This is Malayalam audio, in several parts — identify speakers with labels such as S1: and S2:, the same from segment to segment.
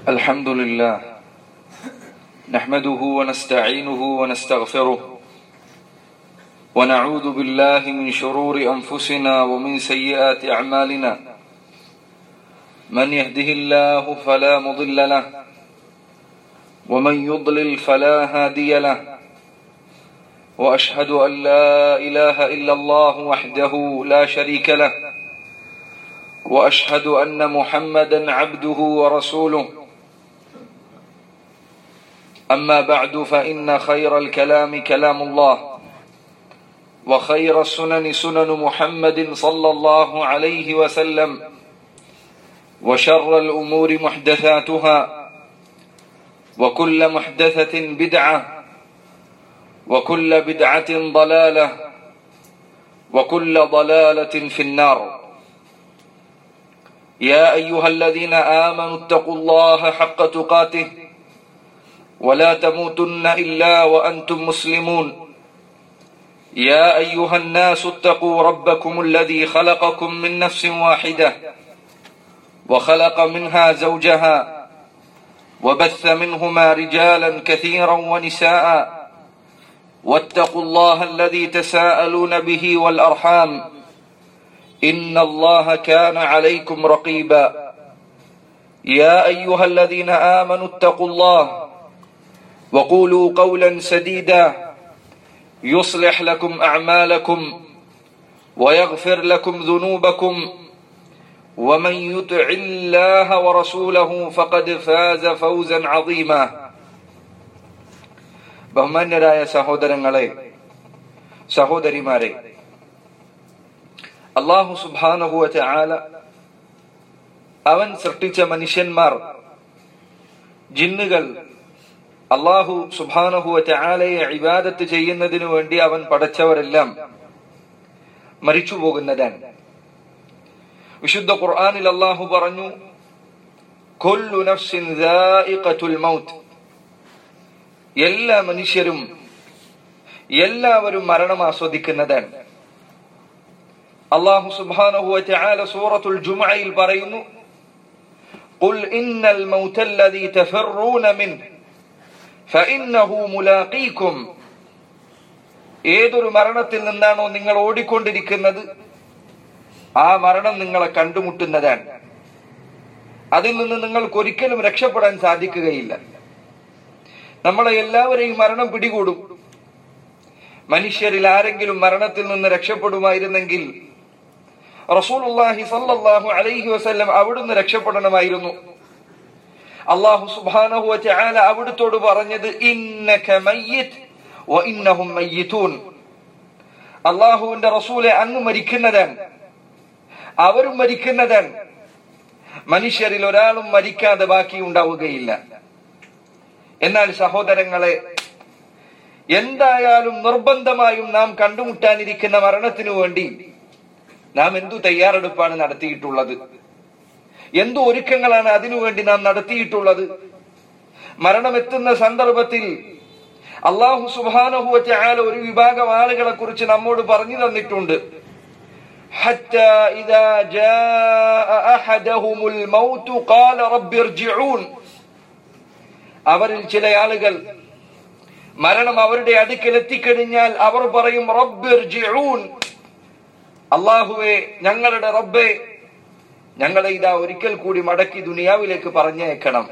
S1: الحمد لله نحمده ونستعينه ونستغفره ونعوذ بالله من شرور انفسنا ومن سيئات اعمالنا من يهده الله فلا مضل له ومن يضلل فلا هادي له واشهد ان لا اله الا الله وحده لا شريك له واشهد ان محمدا عبده ورسوله اما بعد فان خير الكلام كلام الله وخير السنن سنن محمد صلى الله عليه وسلم وشر الامور محدثاتها وكل محدثه بدعه وكل بدعه ضلاله وكل ضلاله في النار يا ايها الذين امنوا اتقوا الله حق تقاته ولا تموتن الا وانتم مسلمون يا ايها الناس اتقوا ربكم الذي خلقكم من نفس واحده وخلق منها زوجها وبث منهما رجالا كثيرا ونساء واتقوا الله الذي تساءلون به والارحام ان الله كان عليكم رقيبا يا ايها الذين امنوا اتقوا الله وقولوا قولا سديدا يصلح لكم اعمالكم ويغفر لكم ذنوبكم ومن يطع الله ورسوله فقد فاز فوزا عظيما ബഹുമാന്യരായ സഹോദരങ്ങളെ സഹോദരിമാരെ അള്ളാഹു സുബാനുഭവത്തെ ആല അവൻ സൃഷ്ടിച്ച മനുഷ്യന്മാർ ജിന്നുകൾ അള്ളാഹു സുബാനുഭവത്തെ ആലയെ ഇബാദത്ത് ചെയ്യുന്നതിനു വേണ്ടി അവൻ പടച്ചവരെല്ലാം മരിച്ചു പോകുന്നതാണ് വിശുദ്ധ ഖുർആാനിൽ അള്ളാഹു പറഞ്ഞു കൊല്ലു നഫ്സിൻ മൗത്ത് എല്ലാ മനുഷ്യരും എല്ലാവരും മരണം ആസ്വദിക്കുന്നതാണ് അള്ളാഹു സുബ്ഹാനഹു വതആല സൂറത്തുൽ ജുമുഅയിൽ പറയുന്നു قل إن الموت الذي تفرون منه فإنه ملاقيكم ഏതൊരു മരണത്തിൽ നിന്നാണോ നിങ്ങൾ ഓടിക്കൊണ്ടിരിക്കുന്നത് ആ മരണം നിങ്ങളെ കണ്ടുമുട്ടുന്നതാണ് അതിൽ നിന്ന് നിങ്ങൾക്ക് ഒരിക്കലും രക്ഷപ്പെടാൻ സാധിക്കുകയില്ല നമ്മളെ എല്ലാവരെയും മരണം പിടികൂടും മനുഷ്യരിൽ ആരെങ്കിലും മരണത്തിൽ നിന്ന് രക്ഷപ്പെടുമായിരുന്നെങ്കിൽ റസൂലുള്ളാഹി സല്ലല്ലാഹു അലൈഹി വസല്ലം അവിടുന്ന് രക്ഷപ്പെടണമായിരുന്നു അള്ളാഹു സുബ്ഹാനഹു വതആല അവിടുത്തോട് പറഞ്ഞത് ഇന്നക മയ്യിത് വ ഇന്നഹും മയ്യിതൂൻ അള്ളാഹുവിന്റെ റസൂലെ അങ്ങ് മരിക്കുന്നതാണ് അവരും മരിക്കുന്നതാണ് മനുഷ്യരിൽ ഒരാളും മരിക്കാതെ ബാക്കി ഉണ്ടാവുകയില്ല എന്നാൽ സഹോദരങ്ങളെ എന്തായാലും നിർബന്ധമായും നാം കണ്ടുമുട്ടാനിരിക്കുന്ന മരണത്തിനു വേണ്ടി നാം എന്തു തയ്യാറെടുപ്പാണ് നടത്തിയിട്ടുള്ളത് എന്തു ഒരുക്കങ്ങളാണ് അതിനുവേണ്ടി നാം നടത്തിയിട്ടുള്ളത് മരണമെത്തുന്ന സന്ദർഭത്തിൽ അള്ളാഹു സുബാനഹുവറ്റ ആല ഒരു വിഭാഗം ആളുകളെ കുറിച്ച് നമ്മോട് പറഞ്ഞു തന്നിട്ടുണ്ട് حتى إذا جاء أحدهم الموت قال رب ارجعون അവരിൽ ചില ആളുകൾ മരണം അവരുടെ അടുക്കൽ എത്തിക്കഴിഞ്ഞാൽ അവർ പറയും റബ്ബിർജിഊൻ അള്ളാഹുവെ ഞങ്ങളുടെ റബ്ബെ ഞങ്ങളെ ഇതാ ഒരിക്കൽ കൂടി മടക്കി ദുനിയാവിലേക്ക് പറഞ്ഞേക്കണം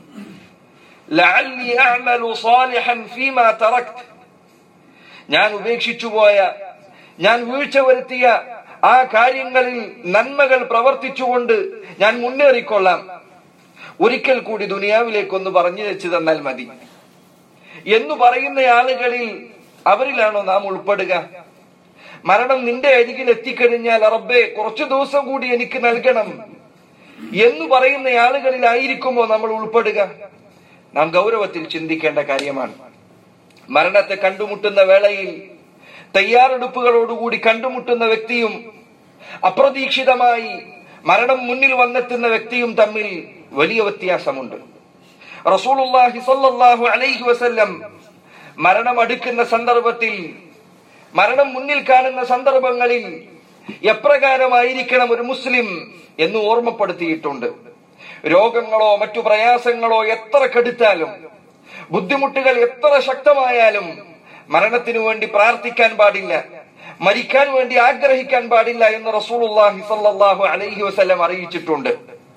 S1: ലഅല്ലി അഅമലു സാലിഹൻ ഫീമാ തറക്ത് ഞാൻ ഉപേക്ഷിച്ചു പോയ ഞാൻ വീഴ്ച വരുത്തിയ ആ കാര്യങ്ങളിൽ നന്മകൾ പ്രവർത്തിച്ചുകൊണ്ട് ഞാൻ മുന്നേറിക്കൊള്ളാം ഒരിക്കൽ കൂടി ദുനിയാവിലേക്കൊന്ന് പറഞ്ഞു വെച്ച് തന്നാൽ മതി എന്ന് പറയുന്ന ആളുകളിൽ അവരിലാണോ നാം ഉൾപ്പെടുക മരണം നിന്റെ അരികിൽ എത്തിക്കഴിഞ്ഞാൽ റബ്ബെ കുറച്ചു ദിവസം കൂടി എനിക്ക് നൽകണം എന്ന് പറയുന്ന ആളുകളിലായിരിക്കുമോ നമ്മൾ ഉൾപ്പെടുക നാം ഗൗരവത്തിൽ ചിന്തിക്കേണ്ട കാര്യമാണ് മരണത്തെ കണ്ടുമുട്ടുന്ന വേളയിൽ തയ്യാറെടുപ്പുകളോടുകൂടി കണ്ടുമുട്ടുന്ന വ്യക്തിയും അപ്രതീക്ഷിതമായി മരണം മുന്നിൽ വന്നെത്തുന്ന വ്യക്തിയും തമ്മിൽ വലിയ വ്യത്യാസമുണ്ട് റസൂലുള്ളാഹി സ്വല്ലല്ലാഹു അലൈഹി വസല്ലം മരണം അടുക്കുന്ന സന്ദർഭത്തിൽ മരണം മുന്നിൽ കാണുന്ന സന്ദർഭങ്ങളിൽ എപ്രകാരമായിരിക്കണം ഒരു മുസ്ലിം എന്ന് ഓർമ്മപ്പെടുത്തിയിട്ടുണ്ട് രോഗങ്ങളോ മറ്റു പ്രയാസങ്ങളോ എത്ര കടുത്താലും ബുദ്ധിമുട്ടുകൾ എത്ര ശക്തമായാലും മരണത്തിനു വേണ്ടി പ്രാർത്ഥിക്കാൻ പാടില്ല മരിക്കാൻ വേണ്ടി ആഗ്രഹിക്കാൻ പാടില്ല എന്ന് റസൂലുള്ളാഹി സ്വല്ലല്ലാഹു അലൈഹി വസല്ലം അറിയിച്ചിട്ടുണ്ട്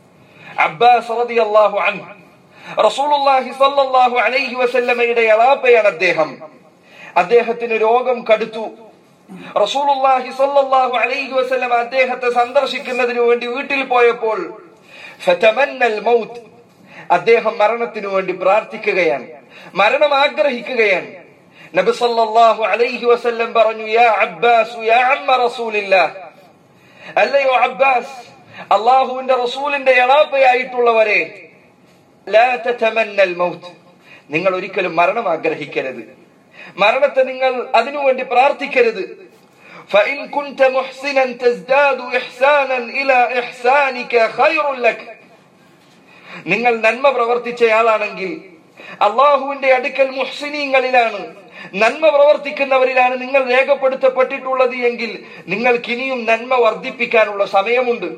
S1: അബ്ബാസ് റളിയല്ലാഹു അൻഹു റസൂലുള്ളാഹി സ്വല്ലല്ലാഹു അലൈഹി വസല്ലമയുടെ എളാപ്പയാണ് അദ്ദേഹം അദ്ദേഹത്തിന് രോഗം കടുത്തു റസൂലുള്ളാഹി സ്വല്ലല്ലാഹു അലൈഹി വസല്ലം അദ്ദേഹത്തെ സന്ദർശിക്കുന്നതിന് വേണ്ടി വീട്ടിൽ പോയപ്പോൾ ഫതമന്നൽ മൗത്ത് അദ്ദേഹം മരണത്തിനു വേണ്ടി പ്രാർത്ഥിക്കുകയാണ് മരണം ആഗ്രഹിക്കുകയാണ് നബി സല്ലല്ലാഹു അലൈഹി വസല്ലം പറഞ്ഞു യാ അബ്ബാസ് യാ അമ്മ റസൂലില്ലാഹ് അല്ലയോ അബ്ബാസ് അള്ളാഹുവിന്റെ റസൂലിന്റെ എളാപ്പയായിട്ടുള്ളവരെ ലാ തതമന്നൽ മൗത്ത് നിങ്ങൾ ഒരിക്കലും മരണം ആഗ്രഹിക്കരുത് മരണത്തെ നിങ്ങൾ അതിനുവേണ്ടി പ്രാർത്ഥിക്കരുത് فإن كنت محسنا تزداد إحسانا إلى إحسانك خير لك നിങ്ങൾ നന്മ പ്രവർത്തിച്ചയാളാണെങ്കിൽ അള്ളാഹുവിന്റെ അടുക്കൽ മുഹ്സിനീങ്ങളിലാണ് നന്മ പ്രവർത്തിക്കുന്നവരിലാണ് നിങ്ങൾ രേഖപ്പെടുത്തപ്പെട്ടിട്ടുള്ളത് എങ്കിൽ നിങ്ങൾക്ക് ഇനിയും നന്മ വർദ്ധിപ്പിക്കാനുള്ള സമയമുണ്ട്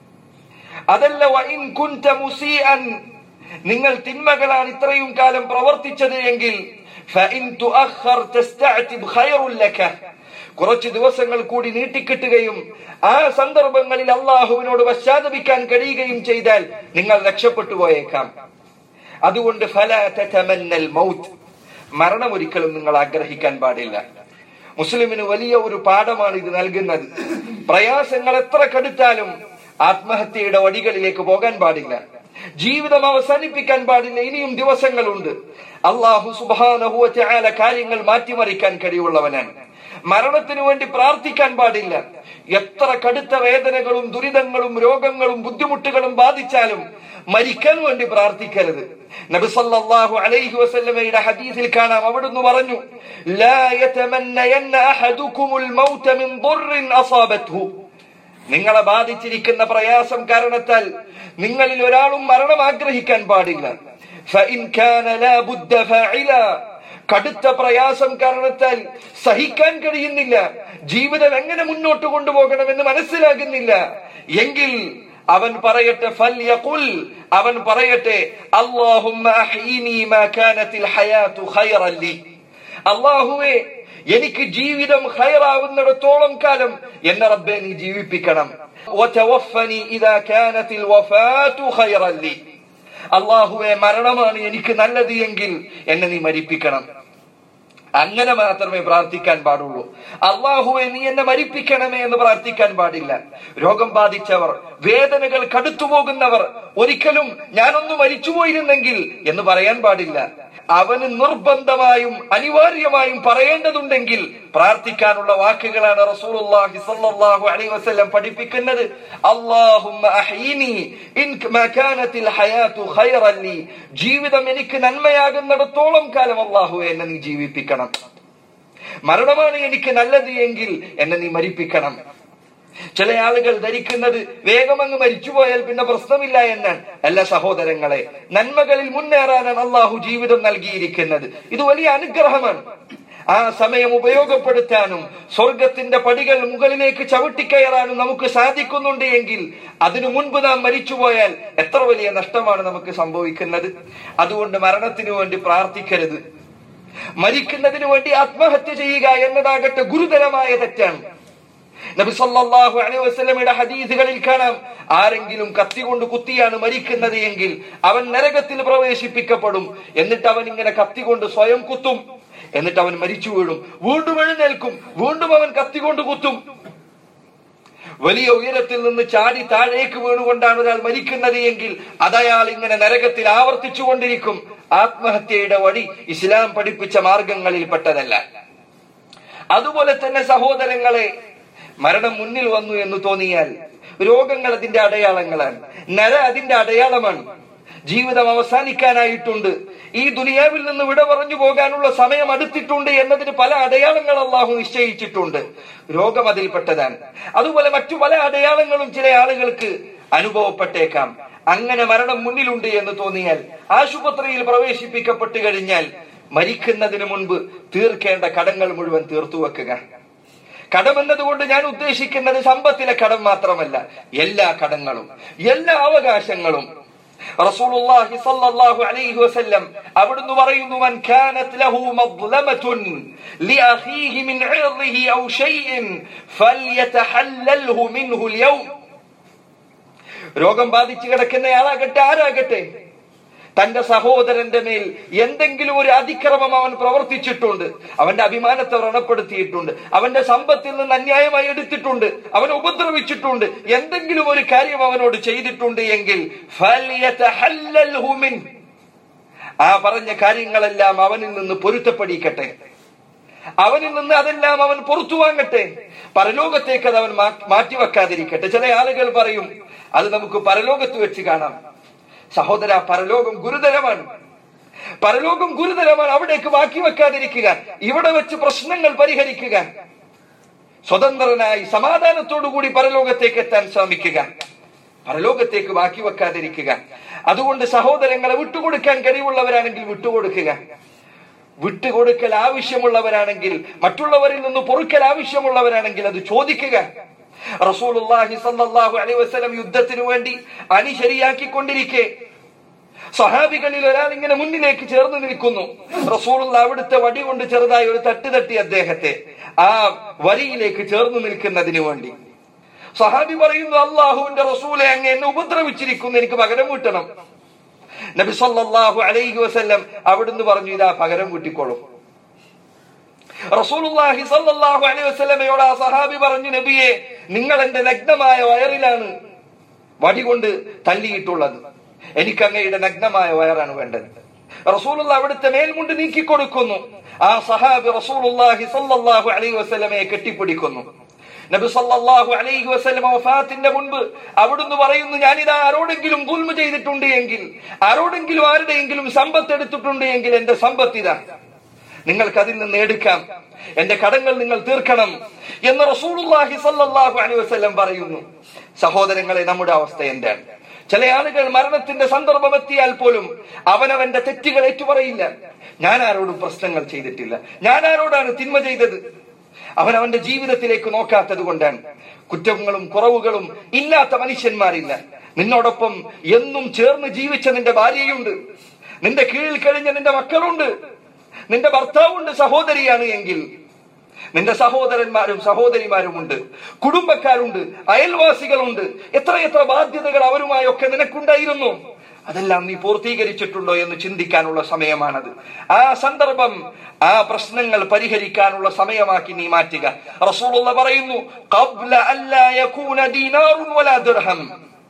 S1: അതല്ല വഇൻ കുൻത മുസീഅൻ നിങ്ങൾ തിന്മകളാണ് ഇത്രയും കാലം പ്രവർത്തിച്ചത് എങ്കിൽ ഫഇൻ തുഅഖർ തസ്തഅതിബ് ഖൈറുൽ ലക കുറച്ച് ദിവസങ്ങൾ കൂടി നീട്ടിക്കിട്ടുകയും ആ സന്ദർഭങ്ങളിൽ അള്ളാഹുവിനോട് പശ്ചാത്തപിക്കാൻ കഴിയുകയും ചെയ്താൽ നിങ്ങൾ രക്ഷപ്പെട്ടു പോയേക്കാം അതുകൊണ്ട് ഫലാ തതമന്നൽ മൗത്ത് മരണം ഒരിക്കലും നിങ്ങൾ ആഗ്രഹിക്കാൻ പാടില്ല മുസ്ലിമിന് വലിയ ഒരു പാഠമാണ് ഇത് നൽകുന്നത് പ്രയാസങ്ങൾ എത്ര കടുത്താലും ആത്മഹത്യയുടെ വടികളിലേക്ക് പോകാൻ പാടില്ല ജീവിതം അവസാനിപ്പിക്കാൻ പാടില്ല ഇനിയും ദിവസങ്ങളുണ്ട് അള്ളാഹു സുബാനഹുവ കാര്യങ്ങൾ മാറ്റിമറിക്കാൻ കഴിവുള്ളവനാണ് മരണത്തിനു വേണ്ടി പ്രാർത്ഥിക്കാൻ പാടില്ല എത്ര കടുത്ത വേദനകളും ദുരിതങ്ങളും രോഗങ്ങളും ബുദ്ധിമുട്ടുകളും ബാധിച്ചാലും മരിക്കാൻ വേണ്ടി പ്രാർത്ഥിക്കരുത് നബി സല്ലല്ലാഹു അലൈഹി വസല്ലമയുടെ ഹദീസിൽ കാണാം അവിടുന്ന് പറഞ്ഞു ലാ യതമന്നയന്ന അഹദുകുമുൽ മൗത മിൻ ദുർറിൻ അസാബത്ഹു നിങ്ങളെ ബാധിച്ചിരിക്കുന്ന പ്രയാസം കാരണത്താൽ നിങ്ങളിൽ ഒരാളും മരണം ആഗ്രഹിക്കാൻ പാടില്ല فإن كان لا بد فاعلا കടുത്ത പ്രയാസം കാരണത്താൽ സഹിക്കാൻ കഴിയുന്നില്ല ജീവിതം എങ്ങനെ മുന്നോട്ട് കൊണ്ടുപോകണമെന്ന് മനസ്സിലാകുന്നില്ല എങ്കിൽ അവൻ പറയട്ടെ ഫൽയഖുൽ അവൻ പറയട്ടെ അല്ലാഹുമ്മ അഹ്യിനി മാ കാനത്തിൽ ഹയാതു ഖൈറൻ ലി അല്ലാഹുവേ എനിക്ക് ജീവിതം ഖൈറാവുന്നിടത്തോളം കാലം എന്നെ റബ്ബെ നീ ജീവിപ്പിക്കണം വതവഫനി ഇദാ കാനത്തിൽ വഫാതു ഖൈറൻ ലി അള്ളാഹുവെ മരണമാണ് എനിക്ക് നല്ലത് എങ്കിൽ എന്നെ നീ മരിപ്പിക്കണം അങ്ങനെ മാത്രമേ പ്രാർത്ഥിക്കാൻ പാടുള്ളൂ അള്ളാഹുവെ നീ എന്നെ മരിപ്പിക്കണമേ എന്ന് പ്രാർത്ഥിക്കാൻ പാടില്ല രോഗം ബാധിച്ചവർ വേദനകൾ കടുത്തുപോകുന്നവർ ഒരിക്കലും ഞാനൊന്ന് മരിച്ചുപോയിരുന്നെങ്കിൽ എന്ന് പറയാൻ പാടില്ല അവന് നിർബന്ധമായും അനിവാര്യമായും പറയേണ്ടതുണ്ടെങ്കിൽ പ്രാർത്ഥിക്കാനുള്ള വാക്കുകളാണ് റസൂലുള്ളാഹി സ്വല്ലല്ലാഹു അലൈഹി വസല്ലം പഠിപ്പിക്കുന്നത് അല്ലാഹുമ്മ അഹ്യിനി ഇൻ മാ കാനത്തിൽ ഹയാതു ഖൈറൻ ലി ജീവിതം എനിക്ക് നന്മയാകുന്നിടത്തോളം കാലം അല്ലാഹു എന്നെ നീ ജീവിപ്പിക്കണം മരണമാണ് എനിക്ക് നല്ലത് എങ്കിൽ എന്നെ നീ മരിപ്പിക്കണം ചില ആളുകൾ ധരിക്കുന്നത് വേഗം അങ്ങ് മരിച്ചുപോയാൽ പിന്നെ പ്രശ്നമില്ല എന്നാണ് അല്ല സഹോദരങ്ങളെ നന്മകളിൽ മുന്നേറാനാണ് അള്ളാഹു ജീവിതം നൽകിയിരിക്കുന്നത് ഇത് വലിയ അനുഗ്രഹമാണ് ആ സമയം ഉപയോഗപ്പെടുത്താനും സ്വർഗത്തിന്റെ പടികൾ മുകളിലേക്ക് ചവിട്ടിക്കയറാനും നമുക്ക് സാധിക്കുന്നുണ്ട് എങ്കിൽ അതിനു മുൻപ് നാം മരിച്ചുപോയാൽ എത്ര വലിയ നഷ്ടമാണ് നമുക്ക് സംഭവിക്കുന്നത് അതുകൊണ്ട് മരണത്തിനു വേണ്ടി പ്രാർത്ഥിക്കരുത് മരിക്കുന്നതിന് വേണ്ടി ആത്മഹത്യ ചെയ്യുക എന്നതാകട്ടെ ഗുരുതരമായ തെറ്റാണ് നബി സല്ലല്ലാഹു അലൈഹി വസല്ലമയുടെ ഹദീസുകളിൽ കാണാം ആരെങ്കിലും കത്തി കൊണ്ട് കുത്തിയാണ് മരിക്കുന്നത് എങ്കിൽ അവൻ നരകത്തിൽ പ്രവേശിപ്പിക്കപ്പെടും എന്നിട്ട് അവൻ ഇങ്ങനെ കത്തി കൊണ്ട് സ്വയം കുത്തും എന്നിട്ട് അവൻ മരിച്ചു വീഴും വീണ്ടും എഴുന്നേൽക്കും വീണ്ടും അവൻ കത്തി കൊണ്ട് കുത്തും വലിയ ഉയരത്തിൽ നിന്ന് ചാടി താഴേക്ക് വീണുകൊണ്ടാണ് ഒരാൾ മരിക്കുന്നത് എങ്കിൽ അതയാൾ ഇങ്ങനെ നരകത്തിൽ ആവർത്തിച്ചു കൊണ്ടിരിക്കും ആത്മഹത്യയുടെ വഴി ഇസ്ലാം പഠിപ്പിച്ച മാർഗങ്ങളിൽപ്പെട്ടതല്ല അതുപോലെ തന്നെ സഹോദരങ്ങളെ മരണം മുന്നിൽ വന്നു എന്ന് തോന്നിയാൽ രോഗങ്ങൾ അതിന്റെ അടയാളങ്ങളാണ് നര അതിന്റെ അടയാളമാണ് ജീവിതം അവസാനിക്കാനായിട്ടുണ്ട് ഈ ദുനിയാവിൽ നിന്ന് വിട പറഞ്ഞു പോകാനുള്ള സമയം അടുത്തിട്ടുണ്ട് എന്നതിന് പല അടയാളങ്ങൾ അള്ളാഹു നിശ്ചയിച്ചിട്ടുണ്ട് രോഗം അതിൽപ്പെട്ടതാണ് അതുപോലെ മറ്റു പല അടയാളങ്ങളും ചില ആളുകൾക്ക് അനുഭവപ്പെട്ടേക്കാം അങ്ങനെ മരണം മുന്നിലുണ്ട് എന്ന് തോന്നിയാൽ ആശുപത്രിയിൽ പ്രവേശിപ്പിക്കപ്പെട്ടു കഴിഞ്ഞാൽ മരിക്കുന്നതിന് മുൻപ് തീർക്കേണ്ട കടങ്ങൾ മുഴുവൻ തീർത്തു വെക്കുക കടം എന്നതുകൊണ്ട് ഞാൻ ഉദ്ദേശിക്കുന്നത് സമ്പത്തിലെ കടം മാത്രമല്ല എല്ലാ കടങ്ങളും എല്ലാ അവകാശങ്ങളും റസൂലുള്ളാഹി സ്വല്ലല്ലാഹു അലൈഹി വസല്ലം അവിടുന്ന് പറയുന്നു മൻ കാനത് ലഹു മദ്ലമത്തുൻ ലിഅഖീഹി മിൻ ഇർദിഹി ഔ ഷൈഇൻ ഫൽയതഹല്ലൽഹു മിൻഹു അൽയൗം രോഗം ബാധിച്ചു കിടക്കുന്നയാളാകട്ടെ ആരാകട്ടെ തന്റെ സഹോദരന്റെ മേൽ എന്തെങ്കിലും ഒരു അതിക്രമം അവൻ പ്രവർത്തിച്ചിട്ടുണ്ട് അവന്റെ അഭിമാനത്തെ വ്രണപ്പെടുത്തിയിട്ടുണ്ട് അവന്റെ സമ്പത്തിൽ നിന്ന് അന്യായമായി എടുത്തിട്ടുണ്ട് അവനെ ഉപദ്രവിച്ചിട്ടുണ്ട് എന്തെങ്കിലും ഒരു കാര്യം അവനോട് ചെയ്തിട്ടുണ്ട് എങ്കിൽ ഫൽയതഹല്ലൽഹു മിൻ. ആ പറഞ്ഞ കാര്യങ്ങളെല്ലാം അവനിൽ നിന്ന് പൊരുത്തപ്പെടിക്കട്ടെ അവനിൽ നിന്ന് അതെല്ലാം അവൻ പുറത്തു വാങ്ങട്ടെ പരലോകത്തേക്ക് അത് അവൻ മാ- മാറ്റിവെക്കാതിരിക്കട്ടെ ചില ആളുകൾ പറയും അത് നമുക്ക് പരലോകത്ത് വെച്ച് കാണാം സഹോദര പരലോകം ഗുരുതരമാണ് പരലോകം ഗുരുതരമാണ് അവിടേക്ക് ബാക്കി വെക്കാതിരിക്കുക ഇവിടെ വെച്ച് പ്രശ്നങ്ങൾ പരിഹരിക്കുക സ്വതന്ത്രനായി സമാധാനത്തോടുകൂടി പരലോകത്തേക്ക് എത്താൻ ശ്രമിക്കുക പരലോകത്തേക്ക് ബാക്കി വെക്കാതിരിക്കുക അതുകൊണ്ട് സഹോദരങ്ങളെ വിട്ടുകൊടുക്കാൻ കഴിവുള്ളവരാണെങ്കിൽ വിട്ടുകൊടുക്കുക വിട്ടുകൊടുക്കൽ ആവശ്യമുള്ളവരാണെങ്കിൽ മറ്റുള്ളവരിൽ നിന്ന് പൊറുക്കൽ ആവശ്യമുള്ളവരാണെങ്കിൽ അത് ചോദിക്കുക റസൂലുള്ളാഹി സല്ലല്ലാഹു അലൈഹി വസല്ലം യുദ്ധത്തിനു വേണ്ടി അണി ശരിയാക്കിക്കൊണ്ടിരിക്കെ സഹാബികളിൽ ഒരാൾ ഇങ്ങനെ മുന്നിലേക്ക് ചേർന്ന് നിൽക്കുന്നു റസൂലുള്ള അവിടുത്തെ വടി കൊണ്ട് ചെറുതായി ഒരു തട്ട് തട്ടി അദ്ദേഹത്തെ ആ വരിയിലേക്ക് ചേർന്ന് നിൽക്കുന്നതിന് വേണ്ടി സഹാബി പറയുന്നു അള്ളാഹുവിന്റെ റസൂലെ അങ്ങ് എന്നെ ഉപദ്രവിച്ചിരിക്കുന്നു എനിക്ക് പകരം വീട്ടണം നബി സല്ലല്ലാഹു അലൈഹി വസല്ലം അവിടുന്ന് പറഞ്ഞു ഇതാ പകരം വീട്ടിക്കോളും റസൂലുള്ളാഹി സല്ലല്ലാഹു അലൈഹി വസല്ലമയോട് ആ സഹാബി പറഞ്ഞു നബിയെ നിങ്ങൾ എന്റെ നഗ്നമായ വയറിലാണ് വടി കൊണ്ട് തല്ലിയിട്ടുള്ളത് എനിക്ക് അങ്ങയുടെ നഗ്നമായ വയറാണ് വേണ്ടത് റസൂലുള്ള അവിടുത്തെ മേൽമുണ്ട് നീക്കിക്കൊടുക്കുന്നു ആ സഹാബി റസൂലുള്ളാഹി സല്ലല്ലാഹു അലൈഹി വസല്ലമയെ കെട്ടിപ്പിടിക്കുന്നു നബി സല്ലല്ലാഹു അലൈഹി വസല്ലം വഫാത്തിന്റെ മുൻപ് അവിടുന്ന് പറയുന്നു ഞാനിത് ആരോടെങ്കിലും ദുൽമ ചെയ്തിട്ടുണ്ട് എങ്കിൽ ആരോടെങ്കിലും ആരുടെയെങ്കിലും സമ്പത്ത് എടുത്തിട്ടുണ്ട് എങ്കിൽ എന്റെ സമ്പത്ത് ഇതാ നിങ്ങൾക്ക് അതിൽ നിന്ന് എടുക്കാം എന്റെ കടങ്ങൾ നിങ്ങൾ തീർക്കണം എന്ന് റസൂലുള്ളാഹി സല്ലല്ലാഹു അലൈഹി വസല്ലം പറയുന്നു സഹോദരങ്ങളെ നമ്മുടെ അവസ്ഥ എന്താണ് ചില ആളുകൾ മരണത്തിന്റെ സന്ദർഭം എത്തിയാൽ പോലും അവനവന്റെ തെറ്റുകൾ ഏറ്റുപറയില്ല ഞാൻ ആരോടും പ്രശ്നങ്ങൾ ചെയ്തിട്ടില്ല ഞാൻ ആരോടാണ് തിന്മ ചെയ്തത് അവൻ അവന്റെ ജീവിതത്തിലേക്ക് നോക്കാത്തത് കൊണ്ടാണ് കുറ്റങ്ങളും കുറവുകളും ഇല്ലാത്ത മനുഷ്യന്മാരില്ല നിന്നോടൊപ്പം എന്നും ചേർന്ന് ജീവിച്ച നിന്റെ ഭാര്യയുണ്ട് നിന്റെ കീഴിൽ കഴിഞ്ഞ നിന്റെ മക്കളുണ്ട് നിന്റെ ഭർത്താവുണ്ട് സഹോദരിയാണ് എങ്കിൽ നിന്റെ സഹോദരന്മാരും സഹോദരിമാരുമുണ്ട് കുടുംബക്കാരുണ്ട് അയൽവാസികളുണ്ട് എത്രയെത്ര ബാധ്യതകൾ അവരുമായൊക്കെ നിനക്കുണ്ടായിരുന്നു അതെല്ലാം നീ പൂർത്തീകരിച്ചിട്ടുണ്ടോ എന്ന് ചിന്തിക്കാനുള്ള സമയമാണത് ആ സന്ദർഭം ആ പ്രശ്നങ്ങൾ പരിഹരിക്കാനുള്ള സമയമാക്കി നീ മാറ്റുക റസൂലുള്ള പറയുന്നു "ഖബ്ല അല്ലാ യകൂന ദീനാറുൻ വലാ ദിർഹം."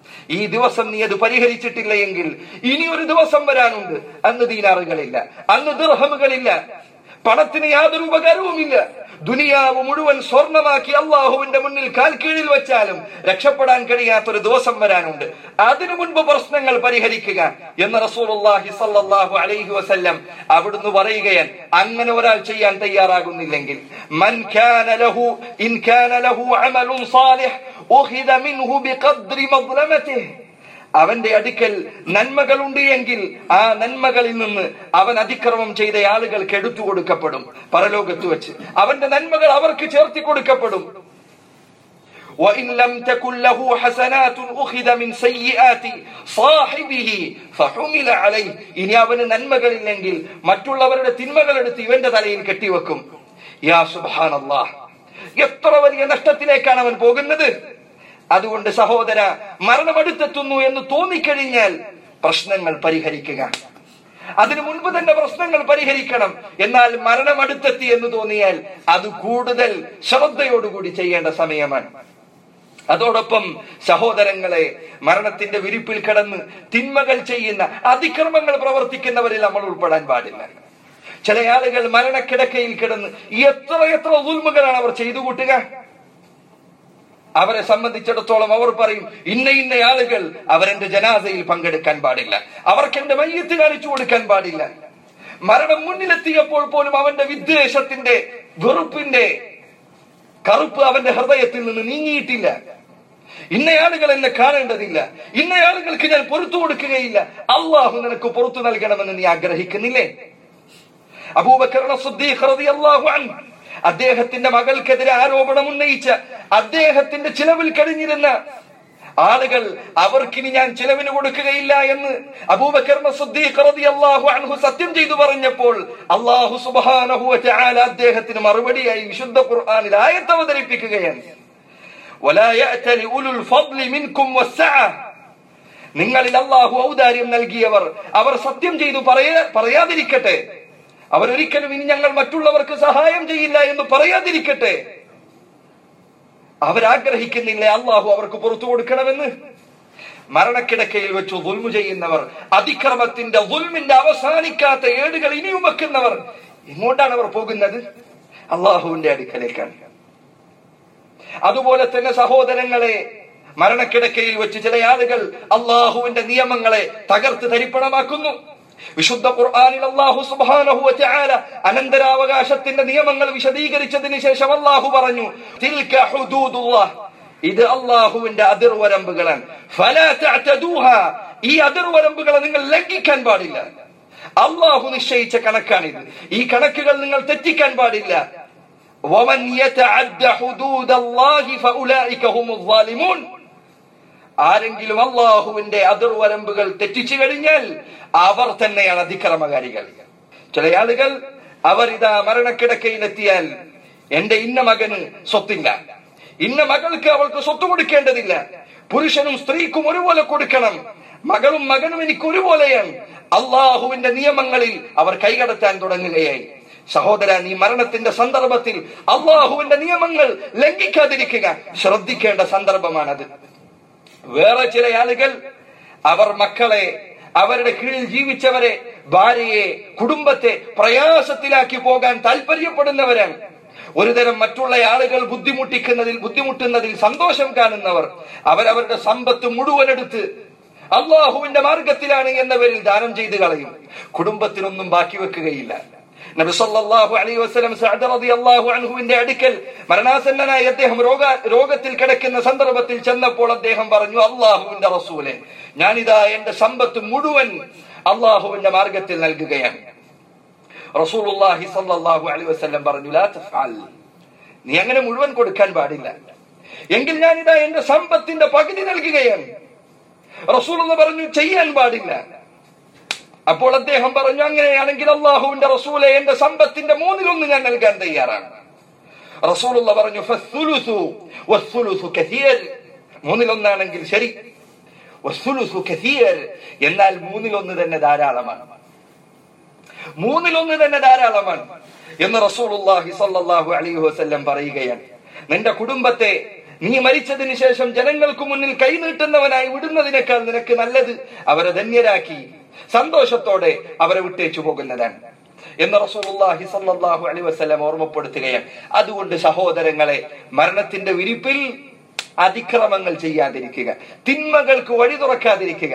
S1: ഈ ദിവസം നീ അത് പരിഹരിച്ചിട്ടില്ല എങ്കിൽ ഇനി ഒരു ദിവസം വരാനുണ്ട് അന്ന് ദീനാറുകളില്ല അന്ന് ദിർഹമുകളില്ല പണത്തിന് യാതൊരു ഉപകാരവുമില്ല ദുനിയാവ് മുഴുവൻ സ്വർണമാക്കി അള്ളാഹുവിന്റെ മുന്നിൽ കാൽ കീഴിൽ വെച്ചാലും രക്ഷപ്പെടാൻ കഴിയാത്തൊരു ദിവസം വരാനുണ്ട് അതിനു മുൻപ് പ്രശ്നങ്ങൾ പരിഹരിക്കുക എന്ന് റസൂലുള്ളാഹി സല്ലല്ലാഹു അലൈഹി വസല്ലം അവിടുന്ന് പറയുകയാണ് അങ്ങനെ ഒരാൾ ചെയ്യാൻ തയ്യാറാകുന്നില്ലെങ്കിൽ മൻ കാന ലഹു ഇൻ കാന ലഹു അമലുൻ സാലിഹ് ഉഖിദ മിൻഹു ബിഖദ്രി മദ്ലമതിഹി അവന്റെ അടുക്കൽ നന്മകളുണ്ട് എങ്കിൽ ആ നന്മകളിൽ നിന്ന് അവൻ അതിക്രമം ചെയ്ത ആളുകൾക്ക് എടുത്തു കൊടുക്കപ്പെടും പരലോകത്ത് വെച്ച് അവന്റെ നന്മകൾ അവർക്ക് ചേർത്തി കൊടുക്കപ്പെടും وإن لم تكن له حسنات أخذ من سيئات صاحبه فحمل عليه ഇനി അവന് നന്മകളില്ലെങ്കിൽ മറ്റുള്ളവരുടെ തിന്മകൾ എടുത്ത് ഇവന്റെ തലയിൽ കെട്ടിവെക്കും യാ സുബ്ഹാനല്ലാഹ് എത്ര വലിയ നഷ്ടത്തിലേക്കാണ് അവൻ പോകുന്നത് അതുകൊണ്ട് സഹോദര മരണമടുത്തെത്തുന്നു എന്ന് തോന്നിക്കഴിഞ്ഞാൽ പ്രശ്നങ്ങൾ പരിഹരിക്കുക അതിനു മുൻപ് തന്നെ പ്രശ്നങ്ങൾ പരിഹരിക്കണം എന്നാൽ മരണമടുത്തെത്തി എന്ന് തോന്നിയാൽ അത് കൂടുതൽ ശ്രദ്ധയോടുകൂടി ചെയ്യേണ്ട സമയമാണ് അതോടൊപ്പം സഹോദരങ്ങളെ മരണത്തിന്റെ വിരിപ്പിൽ കിടന്ന് തിന്മകൾ ചെയ്യുന്ന അതിക്രമങ്ങൾ പ്രവർത്തിക്കുന്നവരിൽ നമ്മൾ ഉൾപ്പെടാൻ പാടില്ല ചില ആളുകൾ മരണക്കിടക്കയിൽ കിടന്ന് എത്ര എത്ര ഉൽമുകളാണ് അവർ ചെയ്തു കൂട്ടുക അവരെ സംബന്ധിച്ചിടത്തോളം അവർ പറയും ഇന്ന ഇന്ന ആളുകൾ അവരെന്റെ ജനാസയിൽ പങ്കെടുക്കാൻ പാടില്ല അവർക്ക് എന്റെ മയ്യത്ത് കാണിച്ചു കൊടുക്കാൻ പാടില്ല മരണം മുന്നിലെത്തിയപ്പോൾ പോലും അവന്റെ വിദ്വേഷത്തിന്റെ വെറുപ്പിന്റെ കറുപ്പ് അവന്റെ ഹൃദയത്തിൽ നിന്ന് നീങ്ങിയിട്ടില്ല ഇന്നയാളുകൾ എന്നെ കാണേണ്ടതില്ല ഇന്നയാളുകൾക്ക് ഞാൻ പൊറത്തു കൊടുക്കുകയില്ല അള്ളാഹു നിനക്ക് പുറത്തു നൽകണമെന്ന് നീ ആഗ്രഹിക്കുന്നില്ലേ അബൂബക്കർ സിദ്ദീഖ് റളിയല്ലാഹു അൻഹു അദ്ദേഹത്തിന്റെ മകൾക്കെതിരെ ആരോപണം ഉന്നയിച്ച അദ്ദേഹത്തിന്റെ ചിലവിൽ കഴിഞ്ഞിരുന്ന ആളുകൾ അവർക്കിനി ഞാൻ ചിലവിന് കൊടുക്കുകയില്ല എന്ന് അബൂബക്കർ സിദ്ദീഖ് റളിയല്ലാഹു അൻഹു സത്യം ചെയ്തു പറഞ്ഞപ്പോൾ അല്ലാഹു സുബ്ഹാനഹു വ തആല അദ്ദേഹത്തിന് മറുപടിയായി വിശുദ്ധ ഖുർആനിൽ ആയത്ത് അവതരിപ്പിക്കുകയാണ് ولا يأتل أولو الفضل منكم والسعة നിങ്ങളിൽ അള്ളാഹു ഔദാര്യം നൽകിയവർ അവർ സത്യം ചെയ്തു പറയാ പറയാതിരിക്കട്ടെ അവരൊരിക്കലും ഇനി ഞങ്ങൾ മറ്റുള്ളവർക്ക് സഹായം ചെയ്യില്ല എന്ന് പറയാതിരിക്കട്ടെ അവരാഗ്രഹിക്കുന്നില്ല അള്ളാഹു അവർക്ക് പുറത്തു കൊടുക്കണമെന്ന് മരണക്കിടക്കയിൽ വെച്ച് ദുൽമു ചെയ്യുന്നവർ അതിക്രമത്തിന്റെ ദുൽമിന്റെ അവസാനിക്കാത്ത ഏടുകൾ ഇനിയും വെക്കുന്നവർ എങ്ങോട്ടാണ് അവർ പോകുന്നത് അള്ളാഹുവിന്റെ അടുക്കലേക്കാണ് അതുപോലെ തന്നെ സഹോദരങ്ങളെ മരണക്കിടക്കയിൽ വെച്ച് ചില ആളുകൾ അള്ളാഹുവിന്റെ നിയമങ്ങളെ തകർത്ത് തരിപ്പണമാക്കുന്നു വിശുദ്ധ ഖുർആനിൽ അല്ലാഹു സുബ്ഹാനഹു വ തആല അനന്തരാവകാശത്തിന്റെ നിയമങ്ങൾ വിശദീകരിച്ചതിന് ശേഷം അല്ലാഹു പറഞ്ഞു തിൽക ഹുദൂദുല്ലാഹ് ഇത് അള്ളാഹുവിന്റെ അതിർവരമ്പുകളാണ് ഫലാ തഅതദൂഹ ഈ അതിർവരമ്പുകളെ നിങ്ങൾ ലംഘിക്കാൻ പാടില്ല അള്ളാഹു നിശ്ചയിച്ച കണക്കാണിത് ഈ കണക്കുകൾ നിങ്ങൾ തെറ്റിക്കാൻ പാടില്ല ومن يتعد حدود الله فأولئك هم الظالمون ആരെങ്കിലും അള്ളാഹുവിന്റെ അതിർവരമ്പുകൾ തെറ്റിച്ചു കഴിഞ്ഞാൽ അവർ തന്നെയാണ് അതിക്രമകാരികൾ ചില ആളുകൾ അവർ ഇതാ മരണക്കിടക്കയിലെത്തിയാൽ എന്റെ ഇന്ന മകന് സ്വത്തില്ല ഇന്ന മകൾക്ക് അവൾക്ക് സ്വത്ത് കൊടുക്കേണ്ടതില്ല പുരുഷനും സ്ത്രീക്കും ഒരുപോലെ കൊടുക്കണം മകളും മകനും എനിക്ക് ഒരുപോലെയാണ് അള്ളാഹുവിന്റെ നിയമങ്ങളിൽ അവർ കൈകടത്താൻ തുടങ്ങുകയായി സഹോദര നീ മരണത്തിന്റെ സന്ദർഭത്തിൽ അള്ളാഹുവിന്റെ നിയമങ്ങൾ ലംഘിക്കാതിരിക്കുക ശ്രദ്ധിക്കേണ്ട സന്ദർഭമാണത് വേറെ ചില ആളുകൾ അവർ മക്കളെ അവരുടെ കീഴിൽ ജീവിച്ചവരെ ഭാര്യയെ കുടുംബത്തെ പ്രയാസത്തിലാക്കി പോകാൻ താല്പര്യപ്പെടുന്നവരാണ് ഒരുതരം മറ്റുള്ള ആളുകൾ ബുദ്ധിമുട്ടിക്കുന്നതിൽ ബുദ്ധിമുട്ടുന്നതിൽ സന്തോഷം കാണുന്നവർ അവരവരുടെ സമ്പത്ത് മുഴുവൻ എടുത്ത് അള്ളാഹുവിന്റെ മാർഗത്തിലാണ് എന്നവരിൽ ദാനം ചെയ്തു കളയും കുടുംബത്തിനൊന്നും ബാക്കി വെക്കുകയില്ല നബി സല്ലല്ലാഹു അലൈഹി വസല്ലം സഅദ് റളിയല്ലാഹു അൻഹുവിന്റെ അടുക്കൽ മരണാസന്നനായി അദ്ദേഹം രോഗ രോഗത്തിൽ കിടക്കുന്ന സന്ദർഭത്തിൽ ചെന്നപ്പോൾ അദ്ദേഹം പറഞ്ഞു അള്ളാഹുവിന്റെ റസൂലെ ഞാനിതാ എന്റെ സമ്പത്ത് മുഴുവൻ അള്ളാഹുവിന്റെ മാർഗത്തിൽ നൽകുകയാണ് റസൂലുള്ളാഹി സല്ലല്ലാഹു അലൈഹി വസല്ലം പറഞ്ഞു ലാ തഫ്അൽ നീ അങ്ങനെ മുഴുവൻ കൊടുക്കാൻ പാടില്ല എങ്കിൽ ഞാനിതാ എന്റെ സമ്പത്തിന്റെ പകുതി നൽകുകയാണ് റസൂൽ പറഞ്ഞു ചെയ്യാൻ പാടില്ല അപ്പോൾ അദ്ദേഹം പറഞ്ഞു അങ്ങനെയാണെങ്കിൽ അള്ളാഹുവിന്റെ റസൂലെ എന്റെ സമ്പത്തിന്റെ മൂന്നിലൊന്ന് ഞാൻ നൽകാൻ തയ്യാറാണ് റസൂലുള്ള പറഞ്ഞു ഫസ്സുലുസു വസ്സുലുസു കസീർ മൂന്നിലൊന്നാണെങ്കിൽ ശരി വസ്സുലുസു കസീർ എന്നാൽ മൂന്നിലൊന്ന് തന്നെ ധാരാളമാണ് മൂന്നിലൊന്ന് തന്നെ ധാരാളമാണ് എന്ന് റസൂലുള്ളാഹി സല്ലല്ലാഹു അലൈഹി വസല്ലം പറയുകയാണ് നിന്റെ കുടുംബത്തെ നീ മരിച്ചതിന് ശേഷം ജനങ്ങൾക്ക് മുന്നിൽ കൈനീട്ടുന്നവനായി വിടുന്നതിനേക്കാൾ നിനക്ക് നല്ലത് അവരെ ധന്യരാക്കി സന്തോഷത്തോടെ അവരെ വിട്ടേച്ചു പോകുന്നതാണ് എന്ന് റസൂലുള്ളാഹി സല്ലല്ലാഹു അലൈഹി വസല്ലം ഓർമ്മപ്പെടുത്തുകയാണ് അതുകൊണ്ട് സഹോദരങ്ങളെ മരണത്തിന്റെ വിരിപ്പിൽ അതിക്രമങ്ങൾ ചെയ്യാതിരിക്കുക തിന്മകൾക്ക് വഴി തുറക്കാതിരിക്കുക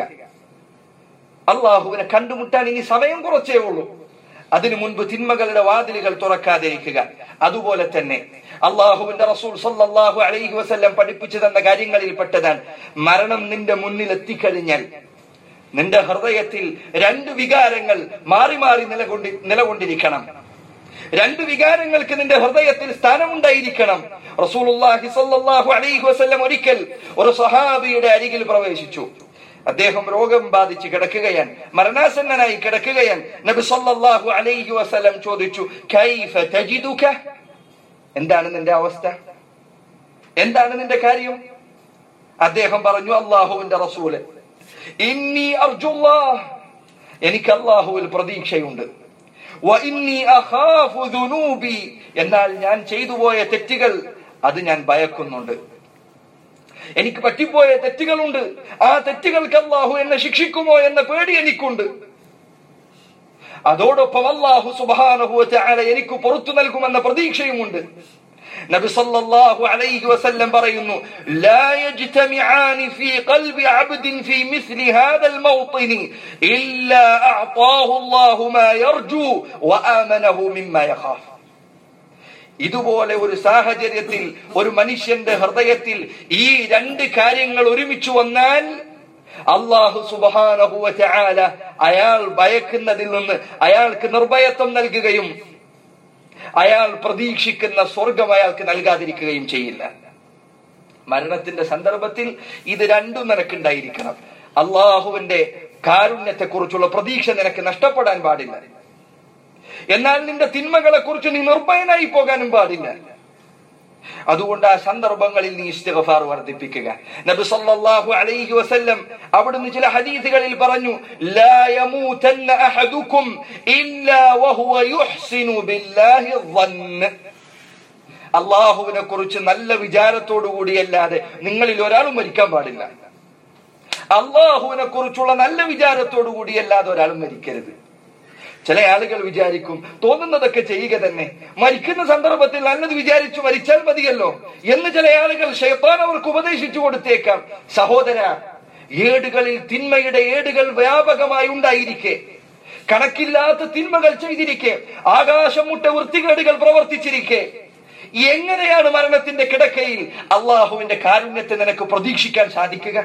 S1: അള്ളാഹുവിനെ കണ്ടുമുട്ടാൻ ഇനി സമയം കുറച്ചേ ഉള്ളൂ അതിനു മുൻപ് തിന്മകളുടെ വാതിലുകൾ തുറക്കാതിരിക്കുക അതുപോലെ തന്നെ അള്ളാഹുവിന്റെ റസൂൽ സല്ലല്ലാഹു അലൈഹി വസല്ലം പഠിപ്പിച്ചു തന്ന കാര്യങ്ങളിൽ പെട്ടതാണ് മരണം നിന്റെ മുന്നിൽ എത്തിക്കഴിഞ്ഞാൽ നിന്റെ ഹൃദയത്തിൽ രണ്ട് വികാരങ്ങൾ മാറി മാറി നിലകൊണ്ടി നിലകൊണ്ടിരിക്കണം രണ്ട് വികാരങ്ങൾക്ക് നിന്റെ ഹൃദയത്തിൽ സ്ഥാനമുണ്ടായിരിക്കണം റസൂലുള്ളാഹി സ്വല്ലല്ലാഹു അലൈഹി വസല്ലം ഒരിക്കൽ ഒരു സഹാബിയുടെ അരികിൽ പ്രവേശിച്ചു അദ്ദേഹം രോഗം ബാധിച്ച് കിടക്കുകയാണ് മരണാസന്നനായി കിടക്കുകയാണ് നബി സല്ലല്ലാഹു അലൈഹി വസല്ലം ചോദിച്ചു കൈഫ തജിദുക എന്താണ് നിന്റെ അവസ്ഥ എന്താണ് നിന്റെ കാര്യം അദ്ദേഹം പറഞ്ഞു അള്ളാഹുവിന്റെ റസൂല് ഇന്നി അർജുല്ലാഹ് എനിക്ക് അള്ളാഹുവിൽ പ്രതീക്ഷയുണ്ട് വഇന്നി അഖാഫു ദുനൂബി എന്നാൽ ഞാൻ ചെയ്തു പോയ തെറ്റുകൾ അത് ഞാൻ ഭയക്കുന്നുണ്ട് എനിക്ക് പറ്റിപ്പോയ തെറ്റുകളുണ്ട് ആ തെറ്റുകൾക്ക് അള്ളാഹു എന്നെ ശിക്ഷിക്കുമോ എന്ന പേടി എനിക്കുണ്ട് അതോടൊപ്പം അള്ളാഹു സുബാനഹു എനിക്ക് പുറത്തു നൽകുമെന്ന പ്രതീക്ഷയുമുണ്ട് നബി സല്ലല്ലാഹു അലൈഹി വസല്ലം പറയുന്നു لا يجتمعان في قلب عبد في مثل هذا الموطن إلا أعطاه الله ما يرجو وآمنه مما يخاف ഇതുപോലെ ഒരു സാഹചര്യത്തിൽ ഒരു മനുഷ്യന്റെ ഹൃദയത്തിൽ ഈ രണ്ട് കാര്യങ്ങൾ ഒരുമിച്ച് വന്നാൽ അള്ളാഹു സുബാനഹുവ ചാല അയാൾ ഭയക്കുന്നതിൽ നിന്ന് അയാൾക്ക് നിർഭയത്വം നൽകുകയും അയാൾ പ്രതീക്ഷിക്കുന്ന സ്വർഗം അയാൾക്ക് നൽകാതിരിക്കുകയും ചെയ്യില്ല മരണത്തിന്റെ സന്ദർഭത്തിൽ ഇത് രണ്ടും നിനക്കുണ്ടായിരിക്കണം അള്ളാഹുവിന്റെ കാരുണ്യത്തെ കുറിച്ചുള്ള പ്രതീക്ഷ നിനക്ക് നഷ്ടപ്പെടാൻ പാടില്ല എന്നാൽ നിന്റെ തിന്മകളെ കുറിച്ച് നീ നിർഭയനായി പോകാനും പാടില്ല അതുകൊണ്ട് ആ സന്ദർഭങ്ങളിൽ നീ ഇസ്തിഗ്ഫാർ വർദ്ധിപ്പിക്കുക നബി സല്ലല്ലാഹു അലൈഹി വസല്ലം അവിടുന്ന് ചില ഹദീസുകളിൽ പറഞ്ഞു ലാ യമൂതന്ന അഹദുക്കും ഇല്ലാ വഹുവ യുഹ്സിനു ബില്ലാഹി ظن അള്ളാഹുവിനെ കുറിച്ച് നല്ല വിചാരത്തോടു കൂടിയല്ലാതെ നിങ്ങളിൽ ഒരാളും മരിക്കാൻ പാടില്ല അള്ളാഹുവിനെ കുറിച്ചുള്ള നല്ല വിചാരത്തോടു കൂടിയല്ലാതെ ഒരാളും മരിക്കരുത് ചില ആളുകൾ വിചാരിക്കും തോന്നുന്നതൊക്കെ ചെയ്യുക തന്നെ മരിക്കുന്ന സന്ദർഭത്തിൽ നല്ലത് വിചാരിച്ചു മരിച്ചാൽ മതിയല്ലോ എന്ന് ചില ആളുകൾ ഷെയ്ത്താൻ അവർക്ക് ഉപദേശിച്ചു കൊടുത്തേക്കാം സഹോദര ഏടുകളിൽ തിന്മയുടെ ഏടുകൾ വ്യാപകമായി ഉണ്ടായിരിക്കെ കണക്കില്ലാത്ത തിന്മകൾ ചെയ്തിരിക്കെ ആകാശം മുട്ട വൃത്തികേടുകൾ പ്രവർത്തിച്ചിരിക്കെ എങ്ങനെയാണ് മരണത്തിന്റെ കിടക്കയിൽ അള്ളാഹുവിന്റെ കാരുണ്യത്തെ നിനക്ക് പ്രതീക്ഷിക്കാൻ സാധിക്കുക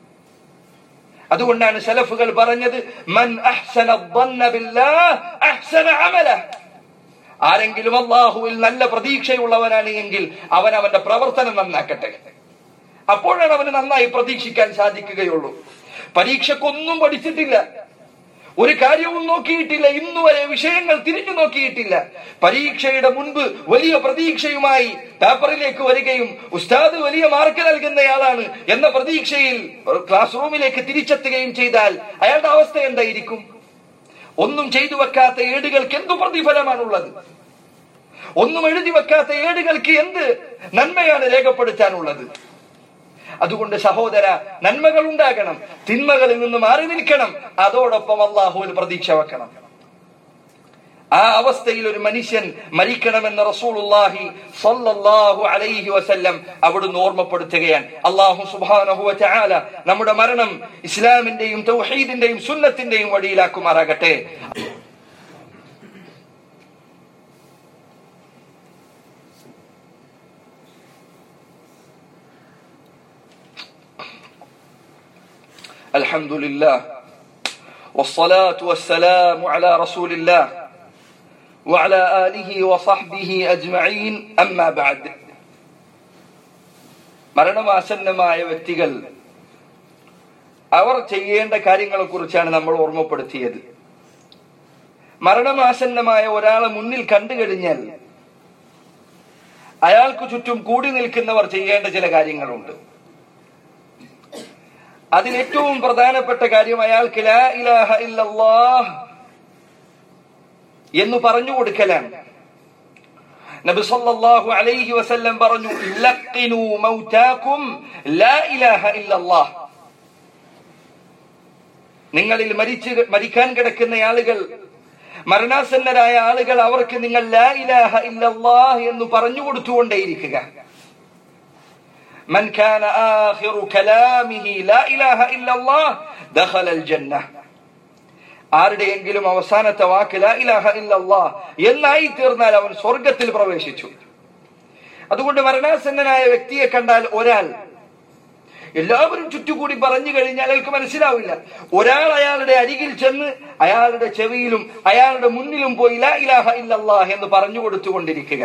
S1: അതുകൊണ്ടാണ് സലഫുകൾ പറഞ്ഞത് മൻ അഹ്സന ظن ബില്ലാഹ് അഹ്സന അമല ആരെങ്കിലും അള്ളാഹുവിൽ നല്ല പ്രതീക്ഷയുള്ളവനാണ് എങ്കിൽ അവൻ അവന്റെ പ്രവർത്തനം നന്നാക്കട്ടെ അപ്പോഴാണ് അവന് നന്നായി പ്രതീക്ഷിക്കാൻ സാധിക്കുകയുള്ളൂ പരീക്ഷക്കൊന്നും പഠിച്ചിട്ടില്ല ഒരു കാര്യവും നോക്കിയിട്ടില്ല ഇന്നു വരെ വിഷയങ്ങൾ തിരിഞ്ഞു നോക്കിയിട്ടില്ല പരീക്ഷയുടെ മുൻപ് വലിയ പ്രതീക്ഷയുമായി പേപ്പറിലേക്ക് വരികയും ഉസ്താദ് വലിയ മാർക്ക് നൽകുന്നയാളാണ് എന്ന പ്രതീക്ഷയിൽ ക്ലാസ് റൂമിലേക്ക് തിരിച്ചെത്തുകയും ചെയ്താൽ അയാളുടെ അവസ്ഥ എന്തായിരിക്കും ഒന്നും ചെയ്തു വെക്കാത്ത ഏടുകൾക്ക് എന്തു പ്രതിഫലമാണുള്ളത് ഒന്നും എഴുതി വെക്കാത്ത ഏടുകൾക്ക് എന്ത് നന്മയാണ് രേഖപ്പെടുത്താനുള്ളത് അതുകൊണ്ട് സഹോദര നന്മകൾ ഉണ്ടാകണം തിന്മകളിൽ നിന്ന് മാറി നിൽക്കണം അതോടൊപ്പം അള്ളാഹുവിൽ പ്രതീക്ഷ വെക്കണം ആ അവസ്ഥയിൽ ഒരു മനുഷ്യൻ മരിക്കണമെന്ന് റസൂലുള്ളാഹി സ്വല്ലല്ലാഹു അലൈഹി വസല്ലം അവിടുന്ന് ഓർമ്മപ്പെടുത്തുകയാണ് അള്ളാഹു സുബ്ഹാനഹു വതആല നമ്മുടെ മരണം ഇസ്ലാമിന്റെയും തൗഹീദിന്റെയും സുന്നത്തിന്റെയും വഴിയിലാക്കുമാറാകട്ടെ الحمد لله والصلاة والسلام على رسول الله وعلى آله وصحبه أجمعين أما بعد മരണമാസന്നമായ വ്യക്തികൾ അവർ ചെയ്യേണ്ട കാര്യങ്ങളെ കുറിച്ചാണ് നമ്മൾ ഓർമ്മപ്പെടുത്തിയത് മരണമാസന്നമായ ഒരാളെ മുന്നിൽ കണ്ടു കഴിഞ്ഞാൽ അയാൾക്ക് ചുറ്റും കൂടി നിൽക്കുന്നവർ ചെയ്യേണ്ട ചില കാര്യങ്ങളുണ്ട് അതിൽ ഏറ്റവും പ്രധാനപ്പെട്ട കാര്യം അയാൾക്ക് ലാ ഇലാഹ ഇല്ലല്ലാഹ് എന്ന് പറഞ്ഞു കൊടുക്കലാണ് നബി സല്ലല്ലാഹു അലൈഹി വസല്ലം പറഞ്ഞു ലഖിനു മൗതാകും ലാ ഇലാഹ ഇല്ലല്ലാഹ് നിങ്ങളിൽ മരിച്ചു മരിക്കാൻ കിടക്കുന്ന ആളുകൾ മരണാസന്നരായ ആളുകൾ അവർക്ക് നിങ്ങൾ ലാ ഇലാഹ ഇല്ലല്ലാഹ് എന്ന് പറഞ്ഞു കൊടുത്തുകൊണ്ടേയിരിക്കുക من كان آخر كلامه لا إله إلا الله دخل الجنة ആരുടെയെങ്കിലും അവസാനത്തെ വാക്ക് ലാ ഇലാഹ ഇല്ലല്ലാ എന്നായി തീർന്നാൽ അവൻ സ്വർഗത്തിൽ പ്രവേശിച്ചു അതുകൊണ്ട് മരണാസന്നനായ വ്യക്തിയെ കണ്ടാൽ ഒരാൾ എല്ലാവരും ചുറ്റുകൂടി പറഞ്ഞു കഴിഞ്ഞാൽ അയാൾക്ക് മനസ്സിലാവില്ല ഒരാൾ അയാളുടെ അരികിൽ ചെന്ന് അയാളുടെ ചെവിയിലും അയാളുടെ മുന്നിലും പോയി ലാ ഇലാഹ ഇല്ലല്ലാ എന്ന് പറഞ്ഞു കൊടുത്തുകൊണ്ടിരിക്കുക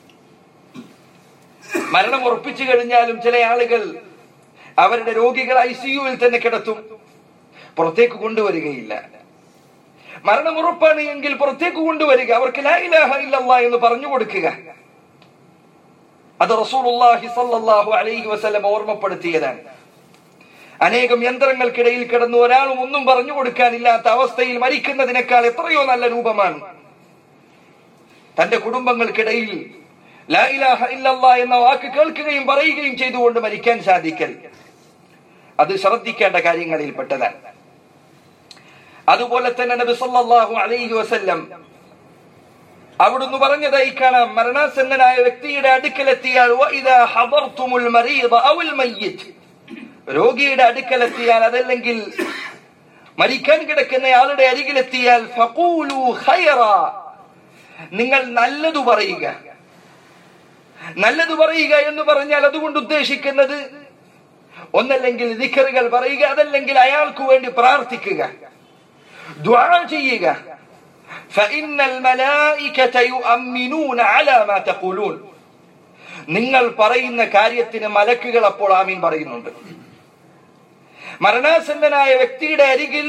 S1: മരണം ഉറപ്പിച്ചു കഴിഞ്ഞാലും ചില ആളുകൾ അവരുടെ രോഗികൾ ഐ സിയുവിൽ തന്നെ കിടത്തും പുറത്തേക്ക് കൊണ്ടുവരികയില്ല മരണം ഉറപ്പാണ് എങ്കിൽ പുറത്തേക്ക് കൊണ്ടുവരിക അവർക്ക് ലാ ഇലാഹ ഇല്ലല്ലാ എന്ന് പറഞ്ഞു കൊടുക്കുക അത് റസൂലുള്ളാഹി സല്ലല്ലാഹു അലൈഹി വസല്ലം ഓർമ്മപ്പെടുത്തിയതാണ് അനേകം യന്ത്രങ്ങൾക്കിടയിൽ കിടന്നു ഒരാളും ഒന്നും പറഞ്ഞു കൊടുക്കാനില്ലാത്ത അവസ്ഥയിൽ മരിക്കുന്നതിനേക്കാൾ എത്രയോ നല്ല രൂപമാണ് തന്റെ കുടുംബങ്ങൾക്കിടയിൽ ലാ ഇലാഹ ഇല്ലല്ലാ എന്ന വാക്ക് കേൾക്കുകയും പറയുകയും ചെയ്തുകൊണ്ട് മരിക്കാൻ സാധിക്കൽ അത് ശ്രദ്ധിക്കേണ്ട കാര്യങ്ങളിൽപ്പെട്ടതാണ് അതുപോലെ തന്നെ നബി സല്ലല്ലാഹു അലൈഹി വസല്ലം അവിടുന്ന് പറഞ്ഞതായി കാണാം മരണാസന്നനായ വ്യക്തിയുടെ അടുക്കലെത്തിയാൽ വഇദാ ഹദർതുമുൽ മരീദ ഔൽ മയ്യിത്ത് രോഗിയുടെ അടുക്കലെത്തിയാൽ അതല്ലെങ്കിൽ മരിക്കാൻ കിടക്കുന്ന ആളുടെ അരികിലെത്തിയാൽ ഫഖൂലു ഖൈറ നിങ്ങൾ നല്ലതു പറയുക നല്ലത് പറയുക എന്ന് പറഞ്ഞാൽ അതുകൊണ്ട് ഉദ്ദേശിക്കുന്നത് ഒന്നല്ലെങ്കിൽ ദിക്കറുകൾ പറയുക അതല്ലെങ്കിൽ അയാൾക്ക് വേണ്ടി പ്രാർത്ഥിക്കുക ദുആ ചെയ്യുക فإن الملائكة يؤمنون على ما تقولون നിങ്ങൾ പറയുന്ന കാര്യത്തിന് മലക്കുകൾ അപ്പോൾ ആമീൻ പറയുന്നുണ്ട് മരണാസന്നനായ വ്യക്തിയുടെ അരികിൽ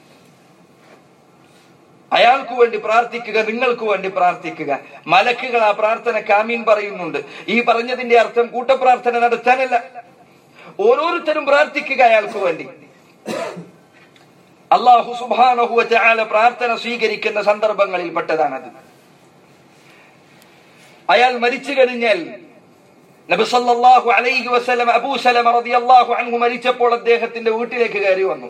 S1: അയാൾക്ക് വേണ്ടി പ്രാർത്ഥിക്കുക നിങ്ങൾക്ക് വേണ്ടി പ്രാർത്ഥിക്കുക മലക്കുകൾ ആ പ്രാർത്ഥനയ്ക്ക് ആമീൻ പറയുന്നുണ്ട് ഈ പറഞ്ഞതിന്റെ അർത്ഥം കൂട്ടപ്രാർത്ഥന നടത്താനല്ല ഓരോരുത്തരും പ്രാർത്ഥിക്കുക അയാൾക്ക് വേണ്ടി അള്ളാഹു സുബാനഹുവ ചാല പ്രാർത്ഥന സ്വീകരിക്കുന്ന സന്ദർഭങ്ങളിൽ പെട്ടതാണത് അയാൾ മരിച്ചു കഴിഞ്ഞാൽ നബി സല്ലല്ലാഹു അലൈഹി വസല്ലം അബൂ സലമ റളിയല്ലാഹു അൻഹു മരിച്ചപ്പോൾ അദ്ദേഹത്തിന്റെ വീട്ടിലേക്ക് കയറി വന്നു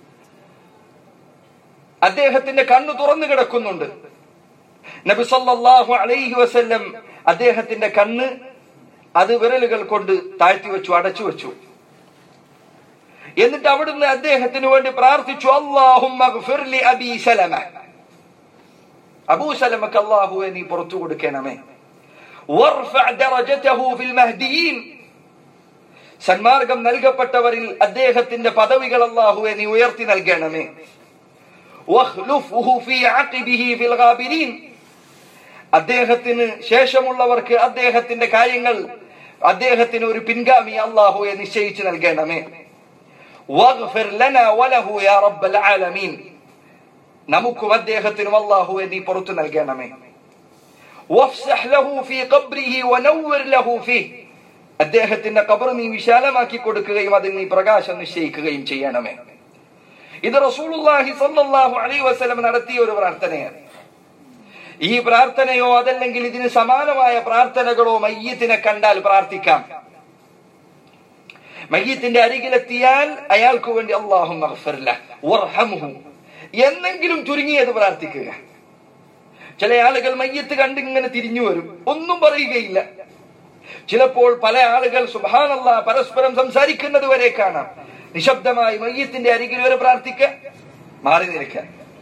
S1: അദ്ദേഹത്തിന്റെ കണ്ണു തുറന്നു കിടക്കുന്നുണ്ട് നബി സല്ലല്ലാഹു അലൈഹി വസല്ലം അദ്ദേഹത്തിന്റെ കണ്ണ് അത് വിരലുകൾ കൊണ്ട് താഴ്ത്തി വെച്ചു അടച്ചു വെച്ചു എന്നിട്ട് അവിടുന്ന് അദ്ദേഹത്തിന് വേണ്ടി പ്രാർത്ഥിച്ചു അള്ളാഹുമ്മ ഗഫിർലി അബീ സലമ അബൂ സലമക്ക് അള്ളാഹുവെ നീ പുറത്തു കൊടുക്കണമേ വർഫഅ ദറജതഹു ഫിൽ മഹ്ദിയീൻ സന്മാർഗം നൽകപ്പെട്ടവരിൽ അദ്ദേഹത്തിന്റെ പദവികൾ അള്ളാഹുവെ നീ ഉയർത്തി നൽകണമേ വഖ്ലുഫ്ഹു ഫീ അഖിബിഹി ഫിൽ ഗാബിരീൻ അദ്ദേഹത്തിന് ശേഷമുള്ളവർക്ക് അദ്ദേഹത്തിന്റെ കാര്യങ്ങൾ അദ്ദേഹത്തിന് ഒരു പിൻഗാമി അള്ളാഹുവെ നിശ്ചയിച്ചു നൽകണമേ വഗ്ഫിർ ലനാ വലഹു യാ റബ്ബൽ ആലമീൻ നമുക്കും അദ്ദേഹത്തിനും അള്ളാഹുവെ നീ പുറത്തു നൽകണമേ വഫ്സഹ് ലഹു ഫീ ഖബ്രിഹി വനവ്വിർ ലഹു ഫീ അദ്ദേഹത്തിന്റെ ഖബർ നീ വിശാലമാക്കി കൊടുക്കുകയും അതിൽ നീ പ്രകാശം നിശ്ചയിക്കുകയും ചെയ്യണമേ ഇത് റസൂലുള്ളാഹി സ്വല്ലല്ലാഹു അലൈഹി വസല്ലം നടത്തിയ ഒരു പ്രാർത്ഥനയാണ് ഈ പ്രാർത്ഥനയോ അതല്ലെങ്കിൽ ഇതിന് സമാനമായ പ്രാർത്ഥനകളോ മയ്യത്തിനെ കണ്ടാൽ പ്രാർത്ഥിക്കാം മയ്യത്തിന്റെ അരികിലെത്തിയാൽ അയാൾക്ക് വേണ്ടി അള്ളാഹു എന്നെങ്കിലും ചുരുങ്ങിയത് പ്രാർത്ഥിക്കുക ചില ആളുകൾ മയ്യത്ത് കണ്ട് ഇങ്ങനെ തിരിഞ്ഞു വരും ഒന്നും പറയുകയില്ല ചിലപ്പോൾ പല ആളുകൾ സുബാനല്ല പരസ്പരം സംസാരിക്കുന്നത് വരെ കാണാം നിശബ്ദമായി മയ്യത്തിന്റെ അരികിൽ വരെ പ്രാർത്ഥിക്കുക മാറി നിൽക്കുക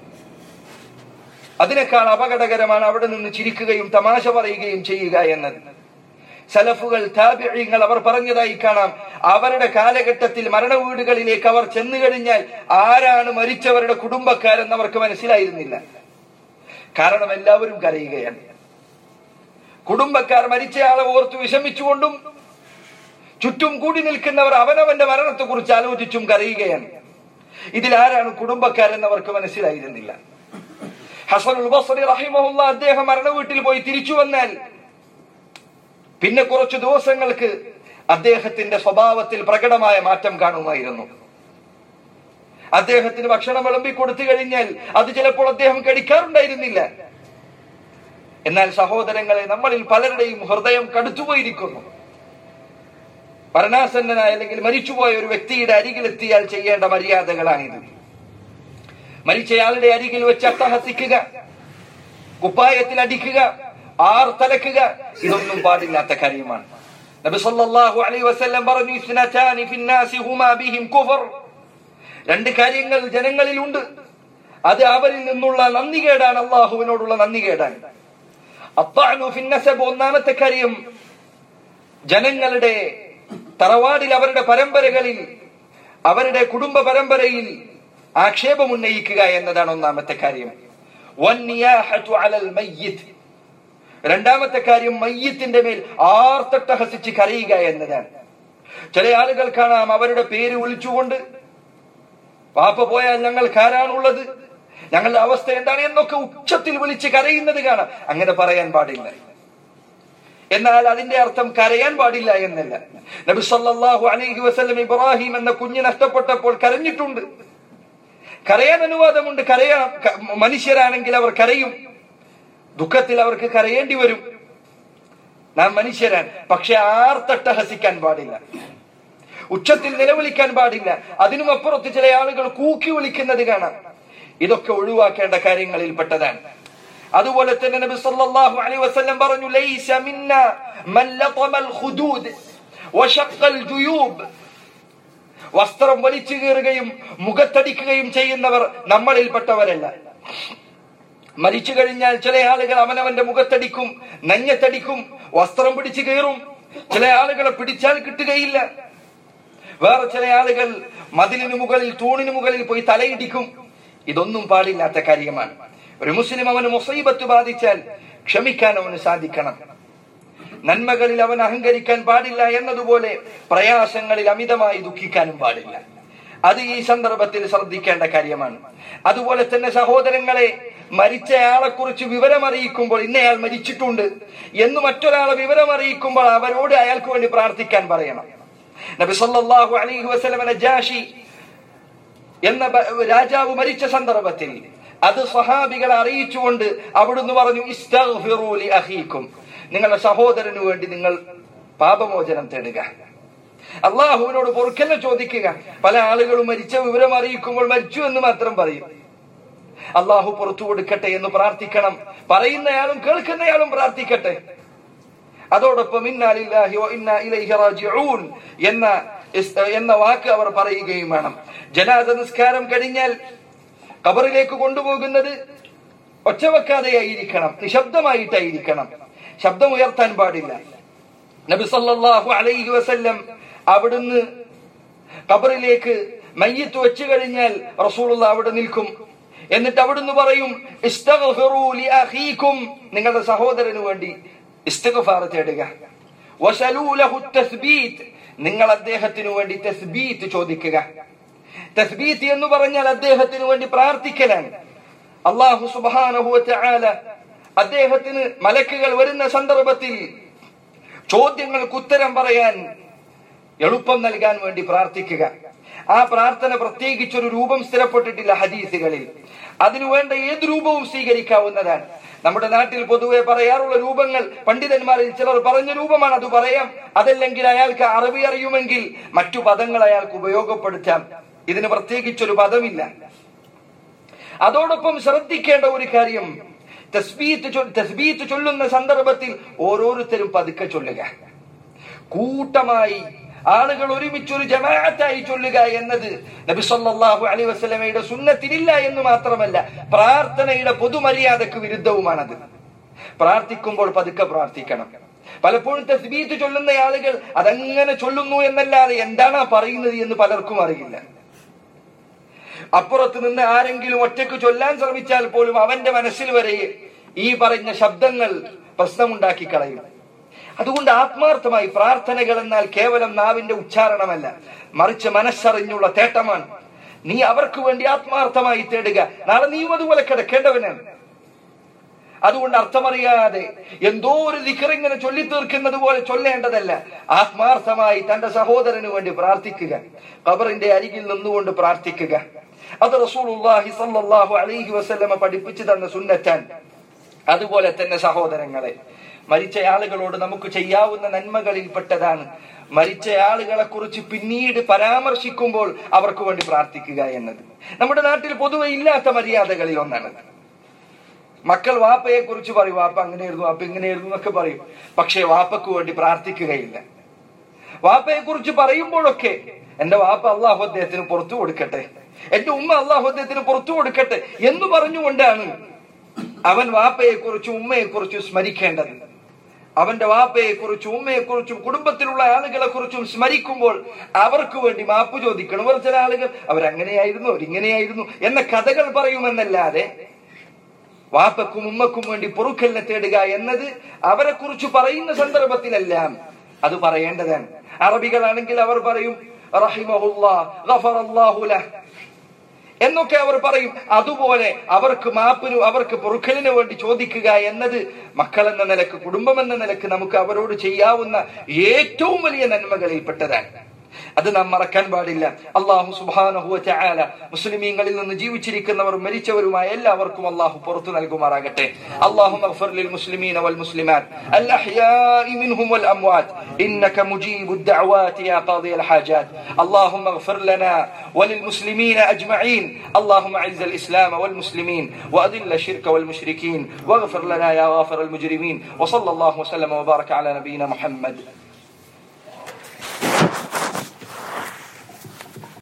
S1: അതിനേക്കാൾ അപകടകരമാണ് അവിടെ നിന്ന് ചിരിക്കുകയും തമാശ പറയുകയും ചെയ്യുക എന്നത് സലഫുകൾ താബിഴിങ്ങൾ അവർ പറഞ്ഞതായി കാണാം അവരുടെ കാലഘട്ടത്തിൽ മരണവീടുകളിലേക്ക് അവർ ചെന്നു കഴിഞ്ഞാൽ ആരാണ് മരിച്ചവരുടെ കുടുംബക്കാരെന്ന് അവർക്ക് മനസ്സിലായിരുന്നില്ല കാരണം എല്ലാവരും കരയുകയാണ് കുടുംബക്കാർ മരിച്ചയാളെ ഓർത്ത് വിഷമിച്ചുകൊണ്ടും ചുറ്റും കൂടി നിൽക്കുന്നവർ അവനവന്റെ മരണത്തെ കുറിച്ച് ആലോചിച്ചും കരയുകയാണ് ഇതിൽ ആരാണ് കുടുംബക്കാരെന്ന് അവർക്ക് മനസ്സിലായിരുന്നില്ല ഹസനുൽ ബസ്രി റഹിമഹുല്ല അദ്ദേഹം മരണ വീട്ടിൽ പോയി തിരിച്ചു വന്നാൽ പിന്നെ കുറച്ചു ദിവസങ്ങൾക്ക് അദ്ദേഹത്തിന്റെ സ്വഭാവത്തിൽ പ്രകടമായ മാറ്റം കാണുമായിരുന്നു അദ്ദേഹത്തിന് ഭക്ഷണം വിളമ്പി കൊടുത്തു കഴിഞ്ഞാൽ അത് ചിലപ്പോൾ അദ്ദേഹം കഴിക്കാറുണ്ടായിരുന്നില്ല എന്നാൽ സഹോദരങ്ങളെ നമ്മളിൽ പലരുടെയും ഹൃദയം കടുത്തുപോയിരിക്കുന്നു ഭരണാസന്നനായ അല്ലെങ്കിൽ മരിച്ചുപോയ ഒരു വ്യക്തിയുടെ അരികിലെത്തിയാൽ ചെയ്യേണ്ട മര്യാദകളാണിത് മരിച്ചയാളുടെ അരികിൽ വെച്ച് അട്ടഹസിക്കുക കുപ്പായത്തിൽ അടിക്കുക ആർത്തലക്കുക ഇതൊന്നും പാടില്ലാത്ത കാര്യമാണ് നബി സല്ലല്ലാഹു അലൈഹി വസല്ലം പറഞ്ഞു ഇസ്നതാനി ഫിന്നാസി ഹുമാ ബിഹിം കുഫർ രണ്ട് കാര്യങ്ങൾ ജനങ്ങളിലുണ്ട് അത് അവരിൽ നിന്നുള്ള നന്ദികേടാണ് അള്ളാഹുവിനോടുള്ള നന്ദികേടാണ് അത്താനു ഫിന്നസബ് ഒന്നാമത്തെ കാര്യം ജനങ്ങളുടെ തറവാടിൽ അവരുടെ പരമ്പരകളിൽ അവരുടെ കുടുംബ പരമ്പരയിൽ ആക്ഷേപം ഉന്നയിക്കുക എന്നതാണ് ഒന്നാമത്തെ കാര്യം വന്നിയാഹതു അലൽ മയ്യിത്ത് രണ്ടാമത്തെ കാര്യം മയ്യത്തിന്റെ മേൽ ആർത്തട്ടഹസിച്ച് കരയുക എന്നതാണ് ചില ആളുകൾ കാണാം അവരുടെ പേര് വിളിച്ചുകൊണ്ട് പാപ്പ പോയാൽ ഞങ്ങൾക്ക് ആരാണുള്ളത് ഞങ്ങളുടെ അവസ്ഥ എന്താണ് എന്നൊക്കെ ഉച്ചത്തിൽ വിളിച്ച് കരയുന്നത് കാണാം അങ്ങനെ പറയാൻ പാടില്ല എന്നാൽ അതിന്റെ അർത്ഥം കരയാൻ പാടില്ല എന്നല്ല നബി സല്ലല്ലാഹു അലൈഹി വസല്ലം ഇബ്രാഹിം എന്ന കുഞ്ഞ് നഷ്ടപ്പെട്ടപ്പോൾ കരഞ്ഞിട്ടുണ്ട് കരയാൻ അനുവാദമുണ്ട് കരയാ ക- മനുഷ്യരാണെങ്കിൽ അവർ കരയും ദുഃഖത്തിൽ അവർക്ക് കരയേണ്ടി വരും നാം മനുഷ്യരാണ് പക്ഷെ ആർത്തട്ടഹസിക്കാൻ പാടില്ല ഉച്ചത്തിൽ നിലവിളിക്കാൻ പാടില്ല അതിനും അപ്പുറത്ത് ചില ആളുകൾ കൂക്കി വിളിക്കുന്നത് കാണാം ഇതൊക്കെ ഒഴിവാക്കേണ്ട കാര്യങ്ങളിൽ പെട്ടതാണ് അതുപോലെ തന്നെ നബി സല്ലല്ലാഹു അലൈഹി വസല്ലം പറഞ്ഞു ലൈസ മിന്ന മൻ ലതമൽ ഖുദൂദ് വശഖൽ ജുയൂബ് വസ്ത്രം വലിച്ചു കീറുകയും മുഖത്തടിക്കുകയും ചെയ്യുന്നവർ നമ്മളിൽപ്പെട്ടവരല്ല മരിച്ചു കഴിഞ്ഞാൽ ചില ആളുകൾ അവനവന്റെ മുഖത്തടിക്കും നഞ്ഞത്തടിക്കും വസ്ത്രം പിടിച്ചു കീറും ചില ആളുകളെ പിടിച്ചാൽ കിട്ടുകയില്ല വേറെ ചില ആളുകൾ മതിലിന് മുകളിൽ തൂണിന് മുകളിൽ പോയി തലയിടിക്കും ഇതൊന്നും പാടില്ലാത്ത കാര്യമാണ് ഒരു മുസ്ലിം അവന് മുസൈബത്ത് ബാധിച്ചാൽ ക്ഷമിക്കാൻ അവന് സാധിക്കണം നന്മകളിൽ അവൻ അഹങ്കരിക്കാൻ പാടില്ല എന്നതുപോലെ പ്രയാസങ്ങളിൽ അമിതമായി ദുഃഖിക്കാനും പാടില്ല അത് ഈ സന്ദർഭത്തിൽ ശ്രദ്ധിക്കേണ്ട കാര്യമാണ് അതുപോലെ തന്നെ സഹോദരങ്ങളെ മരിച്ചയാളെ കുറിച്ച് വിവരമറിയിക്കുമ്പോൾ ഇന്നയാൾ മരിച്ചിട്ടുണ്ട് എന്ന് മറ്റൊരാളെ വിവരമറിയിക്കുമ്പോൾ അവരോട് അയാൾക്ക് വേണ്ടി പ്രാർത്ഥിക്കാൻ പറയണം നബി സല്ലല്ലാഹു അലൈഹി വസല്ലം നജാഷി എന്ന ബ- രാജാവ് മരിച്ച സന്ദർഭത്തിൽ അത് സ്വഹാബികളെ അറിയിച്ചുകൊണ്ട് അവിടുന്ന് പറഞ്ഞു ഇസ്തഗ്ഫിറൂ ലി അഖീക്കും നിങ്ങളുടെ സഹോദരന് വേണ്ടി നിങ്ങൾ പാപമോചനം തേടുക അള്ളാഹുവിനോട് പൊറുക്കല്ല ചോദിക്കുക പല ആളുകളും മരിച്ച വിവരം അറിയിക്കുമ്പോൾ മരിച്ചു എന്ന് മാത്രം പറയും അള്ളാഹു പുറത്തു കൊടുക്കട്ടെ എന്ന് പ്രാർത്ഥിക്കണം പറയുന്നയാളും കേൾക്കുന്നയാളും പ്രാർത്ഥിക്കട്ടെ അതോടൊപ്പം ഇന്നാ ലില്ലാഹി വ ഇന്നാ ഇലൈഹി റാജിഊൻ എന്ന ഇസ്- എന്ന വാക്ക് അവർ പറയുകയും വേണം ജനാദ നിസ്കാരം കഴിഞ്ഞാൽ കബറിലേക്ക് കൊണ്ടുപോകുന്നത് ഒച്ചവെക്കാതെയായിരിക്കണം നിശബ്ദമായിട്ടായിരിക്കണം ശബ്ദം ഉയർത്താൻ പാടില്ല നബി സല്ലല്ലാഹു അലൈഹി വസല്ലം അവിടുന്ന് കബറിലേക്ക് മയ്യത്ത് വെച്ചു കഴിഞ്ഞാൽ റസൂലുള്ള അവിടെ നിൽക്കും എന്നിട്ട് അവിടുന്ന് പറയും ഇസ്തഗ്ഫിറൂ ലി അഖീക്കും നിങ്ങളുടെ സഹോദരന് വേണ്ടി ഇസ്തിഗ്ഫാർ തേടുക വസലൂ ലഹു തസ്ബീത് നിങ്ങൾ അദ്ദേഹത്തിന് വേണ്ടി തസ്ബീത്ത് ചോദിക്കുക തസ്ബീത്ത് എന്ന് പറഞ്ഞാൽ അദ്ദേഹത്തിന് വേണ്ടി പ്രാർത്ഥിക്കലാണ് അള്ളാഹു സുബ്ഹാനഹു വ തആല അദ്ദേഹത്തിന് മലക്കുകൾ വരുന്ന സന്ദർഭത്തിൽ ചോദ്യങ്ങൾക്ക് ഉത്തരം പറയാൻ എളുപ്പം നൽകാൻ വേണ്ടി പ്രാർത്ഥിക്കുക ആ പ്രാർത്ഥന പ്രത്യേകിച്ചൊരു രൂപം സ്ഥിരപ്പെട്ടിട്ടില്ല ഹദീസുകളിൽ അതിനുവേണ്ട ഏത് രൂപവും സ്വീകരിക്കാവുന്നതാണ് നമ്മുടെ നാട്ടിൽ പൊതുവെ പറയാറുള്ള രൂപങ്ങൾ പണ്ഡിതന്മാരിൽ ചിലർ പറഞ്ഞ രൂപമാണ് അത് പറയാം അതല്ലെങ്കിൽ അയാൾക്ക് അറബി അറിയുമെങ്കിൽ മറ്റു പദങ്ങൾ അയാൾക്ക് ഉപയോഗപ്പെടുത്താം ഇതിന് പ്രത്യേകിച്ചൊരു പദമില്ല അതോടൊപ്പം ശ്രദ്ധിക്കേണ്ട ഒരു കാര്യം തസ്ബീത്ത് ചൊ- തസ്ബീത്ത് ചൊല്ലുന്ന സന്ദർഭത്തിൽ ഓരോരുത്തരും പതുക്കെ ചൊല്ലുക കൂട്ടമായി ആളുകൾ ഒരുമിച്ച് ഒരു ജമാഅത്തായി ചൊല്ലുക എന്നത് നബി സല്ലല്ലാഹു അലൈഹി വസല്ലമയുടെ സുന്നത്തിനില്ല എന്ന് മാത്രമല്ല പ്രാർത്ഥനയുടെ പൊതുമര്യാദക്ക് വിരുദ്ധവുമാണത് പ്രാർത്ഥിക്കുമ്പോൾ പതുക്കെ പ്രാർത്ഥിക്കണം പലപ്പോഴും തസ്ബീത്ത് ചൊല്ലുന്ന ആളുകൾ അതങ്ങനെ ചൊല്ലുന്നു എന്നല്ലാതെ എന്താണ് ആ പറയുന്നത് എന്ന് പലർക്കും അറിയില്ല അപ്പുറത്ത് നിന്ന് ആരെങ്കിലും ഒറ്റക്ക് ചൊല്ലാൻ ശ്രമിച്ചാൽ പോലും അവന്റെ മനസ്സിൽ വരെ ഈ പറഞ്ഞ ശബ്ദങ്ങൾ പ്രശ്നമുണ്ടാക്കി കളയും അതുകൊണ്ട് ആത്മാർത്ഥമായി പ്രാർത്ഥനകൾ എന്നാൽ കേവലം നാവിന്റെ ഉച്ചാരണമല്ല മറിച്ച് മനസ്സറിഞ്ഞുള്ള തേട്ടമാണ് നീ അവർക്ക് വേണ്ടി ആത്മാർത്ഥമായി തേടുക നാളെ നീയും അതുപോലെ കിടക്കേണ്ടവനാണ് അതുകൊണ്ട് അർത്ഥമറിയാതെ എന്തോ ഒരു ദിക്കറിങ്ങനെ ചൊല്ലി തീർക്കുന്നത് പോലെ ചൊല്ലേണ്ടതല്ല ആത്മാർത്ഥമായി തന്റെ സഹോദരന് വേണ്ടി പ്രാർത്ഥിക്കുക ഖബറിന്റെ അരികിൽ നിന്നുകൊണ്ട് പ്രാർത്ഥിക്കുക അത് റസൂലുള്ളാഹി സ്വല്ലല്ലാഹു അലൈഹി വസല്ലമ പഠിപ്പിച്ചു തന്ന സുന്നത്താൻ അതുപോലെ തന്നെ സഹോദരങ്ങളെ മരിച്ച ആളുകളോട് നമുക്ക് ചെയ്യാവുന്ന നന്മകളിൽപ്പെട്ടതാണ് മരിച്ച ആളുകളെ കുറിച്ച് പിന്നീട് പരാമർശിക്കുമ്പോൾ അവർക്ക് വേണ്ടി പ്രാർത്ഥിക്കുക എന്നത് നമ്മുടെ നാട്ടിൽ പൊതുവെ ഇല്ലാത്ത മര്യാദകളിൽ ഒന്നാണ് മക്കൾ വാപ്പയെ കുറിച്ച് പറയും വാപ്പ അങ്ങനെയായിരുന്നു വാപ്പ ഇങ്ങനെയായിരുന്നു എന്നൊക്കെ പറയും പക്ഷേ വാപ്പക്ക് വേണ്ടി പ്രാർത്ഥിക്കുകയില്ല വാപ്പയെ കുറിച്ച് പറയുമ്പോഴൊക്കെ എന്റെ വാപ്പ അള്ളാഹു അദ്ദേഹത്തിന് പുറത്തു കൊടുക്കട്ടെ എന്റെ ഉമ്മ അള്ളാഹു അദ്ദേഹത്തിന് പുറത്തു കൊടുക്കട്ടെ എന്ന് പറഞ്ഞുകൊണ്ടാണ് അവൻ വാപ്പയെ കുറിച്ചും ഉമ്മയെ കുറിച്ചും സ്മരിക്കേണ്ടത് അവന്റെ വാപ്പയെ കുറിച്ചും ഉമ്മയെ കുറിച്ചും കുടുംബത്തിലുള്ള ആളുകളെ കുറിച്ചും സ്മരിക്കുമ്പോൾ അവർക്ക് വേണ്ടി മാപ്പ് ചോദിക്കണം ഒരു ചില ആളുകൾ അവരങ്ങനെയായിരുന്നു അവരിങ്ങനെയായിരുന്നു എന്ന കഥകൾ പറയുമെന്നല്ലാതെ വാപ്പക്കും ഉമ്മക്കും വേണ്ടി പൊറുക്കലിനെ തേടുക എന്നത് അവരെ കുറിച്ച് പറയുന്ന സന്ദർഭത്തിലെല്ലാം അത് പറയേണ്ടതാണ് അറബികളാണെങ്കിൽ അവർ പറയും റഹിമഹുല്ലാ ഗഫറല്ലാഹു ലഹ് എന്നൊക്കെ അവർ പറയും അതുപോലെ അവർക്ക് മാപ്പിനു അവർക്ക് പൊറുക്കലിന് വേണ്ടി ചോദിക്കുക എന്നത് മക്കൾ എന്ന നിലക്ക് കുടുംബം എന്ന നിലക്ക് നമുക്ക് അവരോട് ചെയ്യാവുന്ന ഏറ്റവും വലിയ നന്മകളിൽപ്പെട്ടതാണ് അത് നാം മറക്കാൻ പാടില്ല അള്ളാഹു സുബാനഹു ചായാല മുസ്ലിമീങ്ങളിൽ നിന്ന് ജീവിച്ചിരിക്കുന്നവർ മരിച്ചവരുമായ എല്ലാവർക്കും അള്ളാഹു പുറത്തു നൽകുമാറാകട്ടെ അള്ളാഹു للمسلمين والمسلمات الأحياء منهم والأموات إنك مجيب الدعوات يا قاضي الحاجات اللهم اغفر لنا وللمسلمين أجمعين اللهم أعز الإسلام والمسلمين وأذل الشرك والمشركين واغفر لنا يا غافر المجرمين وصلى الله وسلم وبارك على نبينا محمد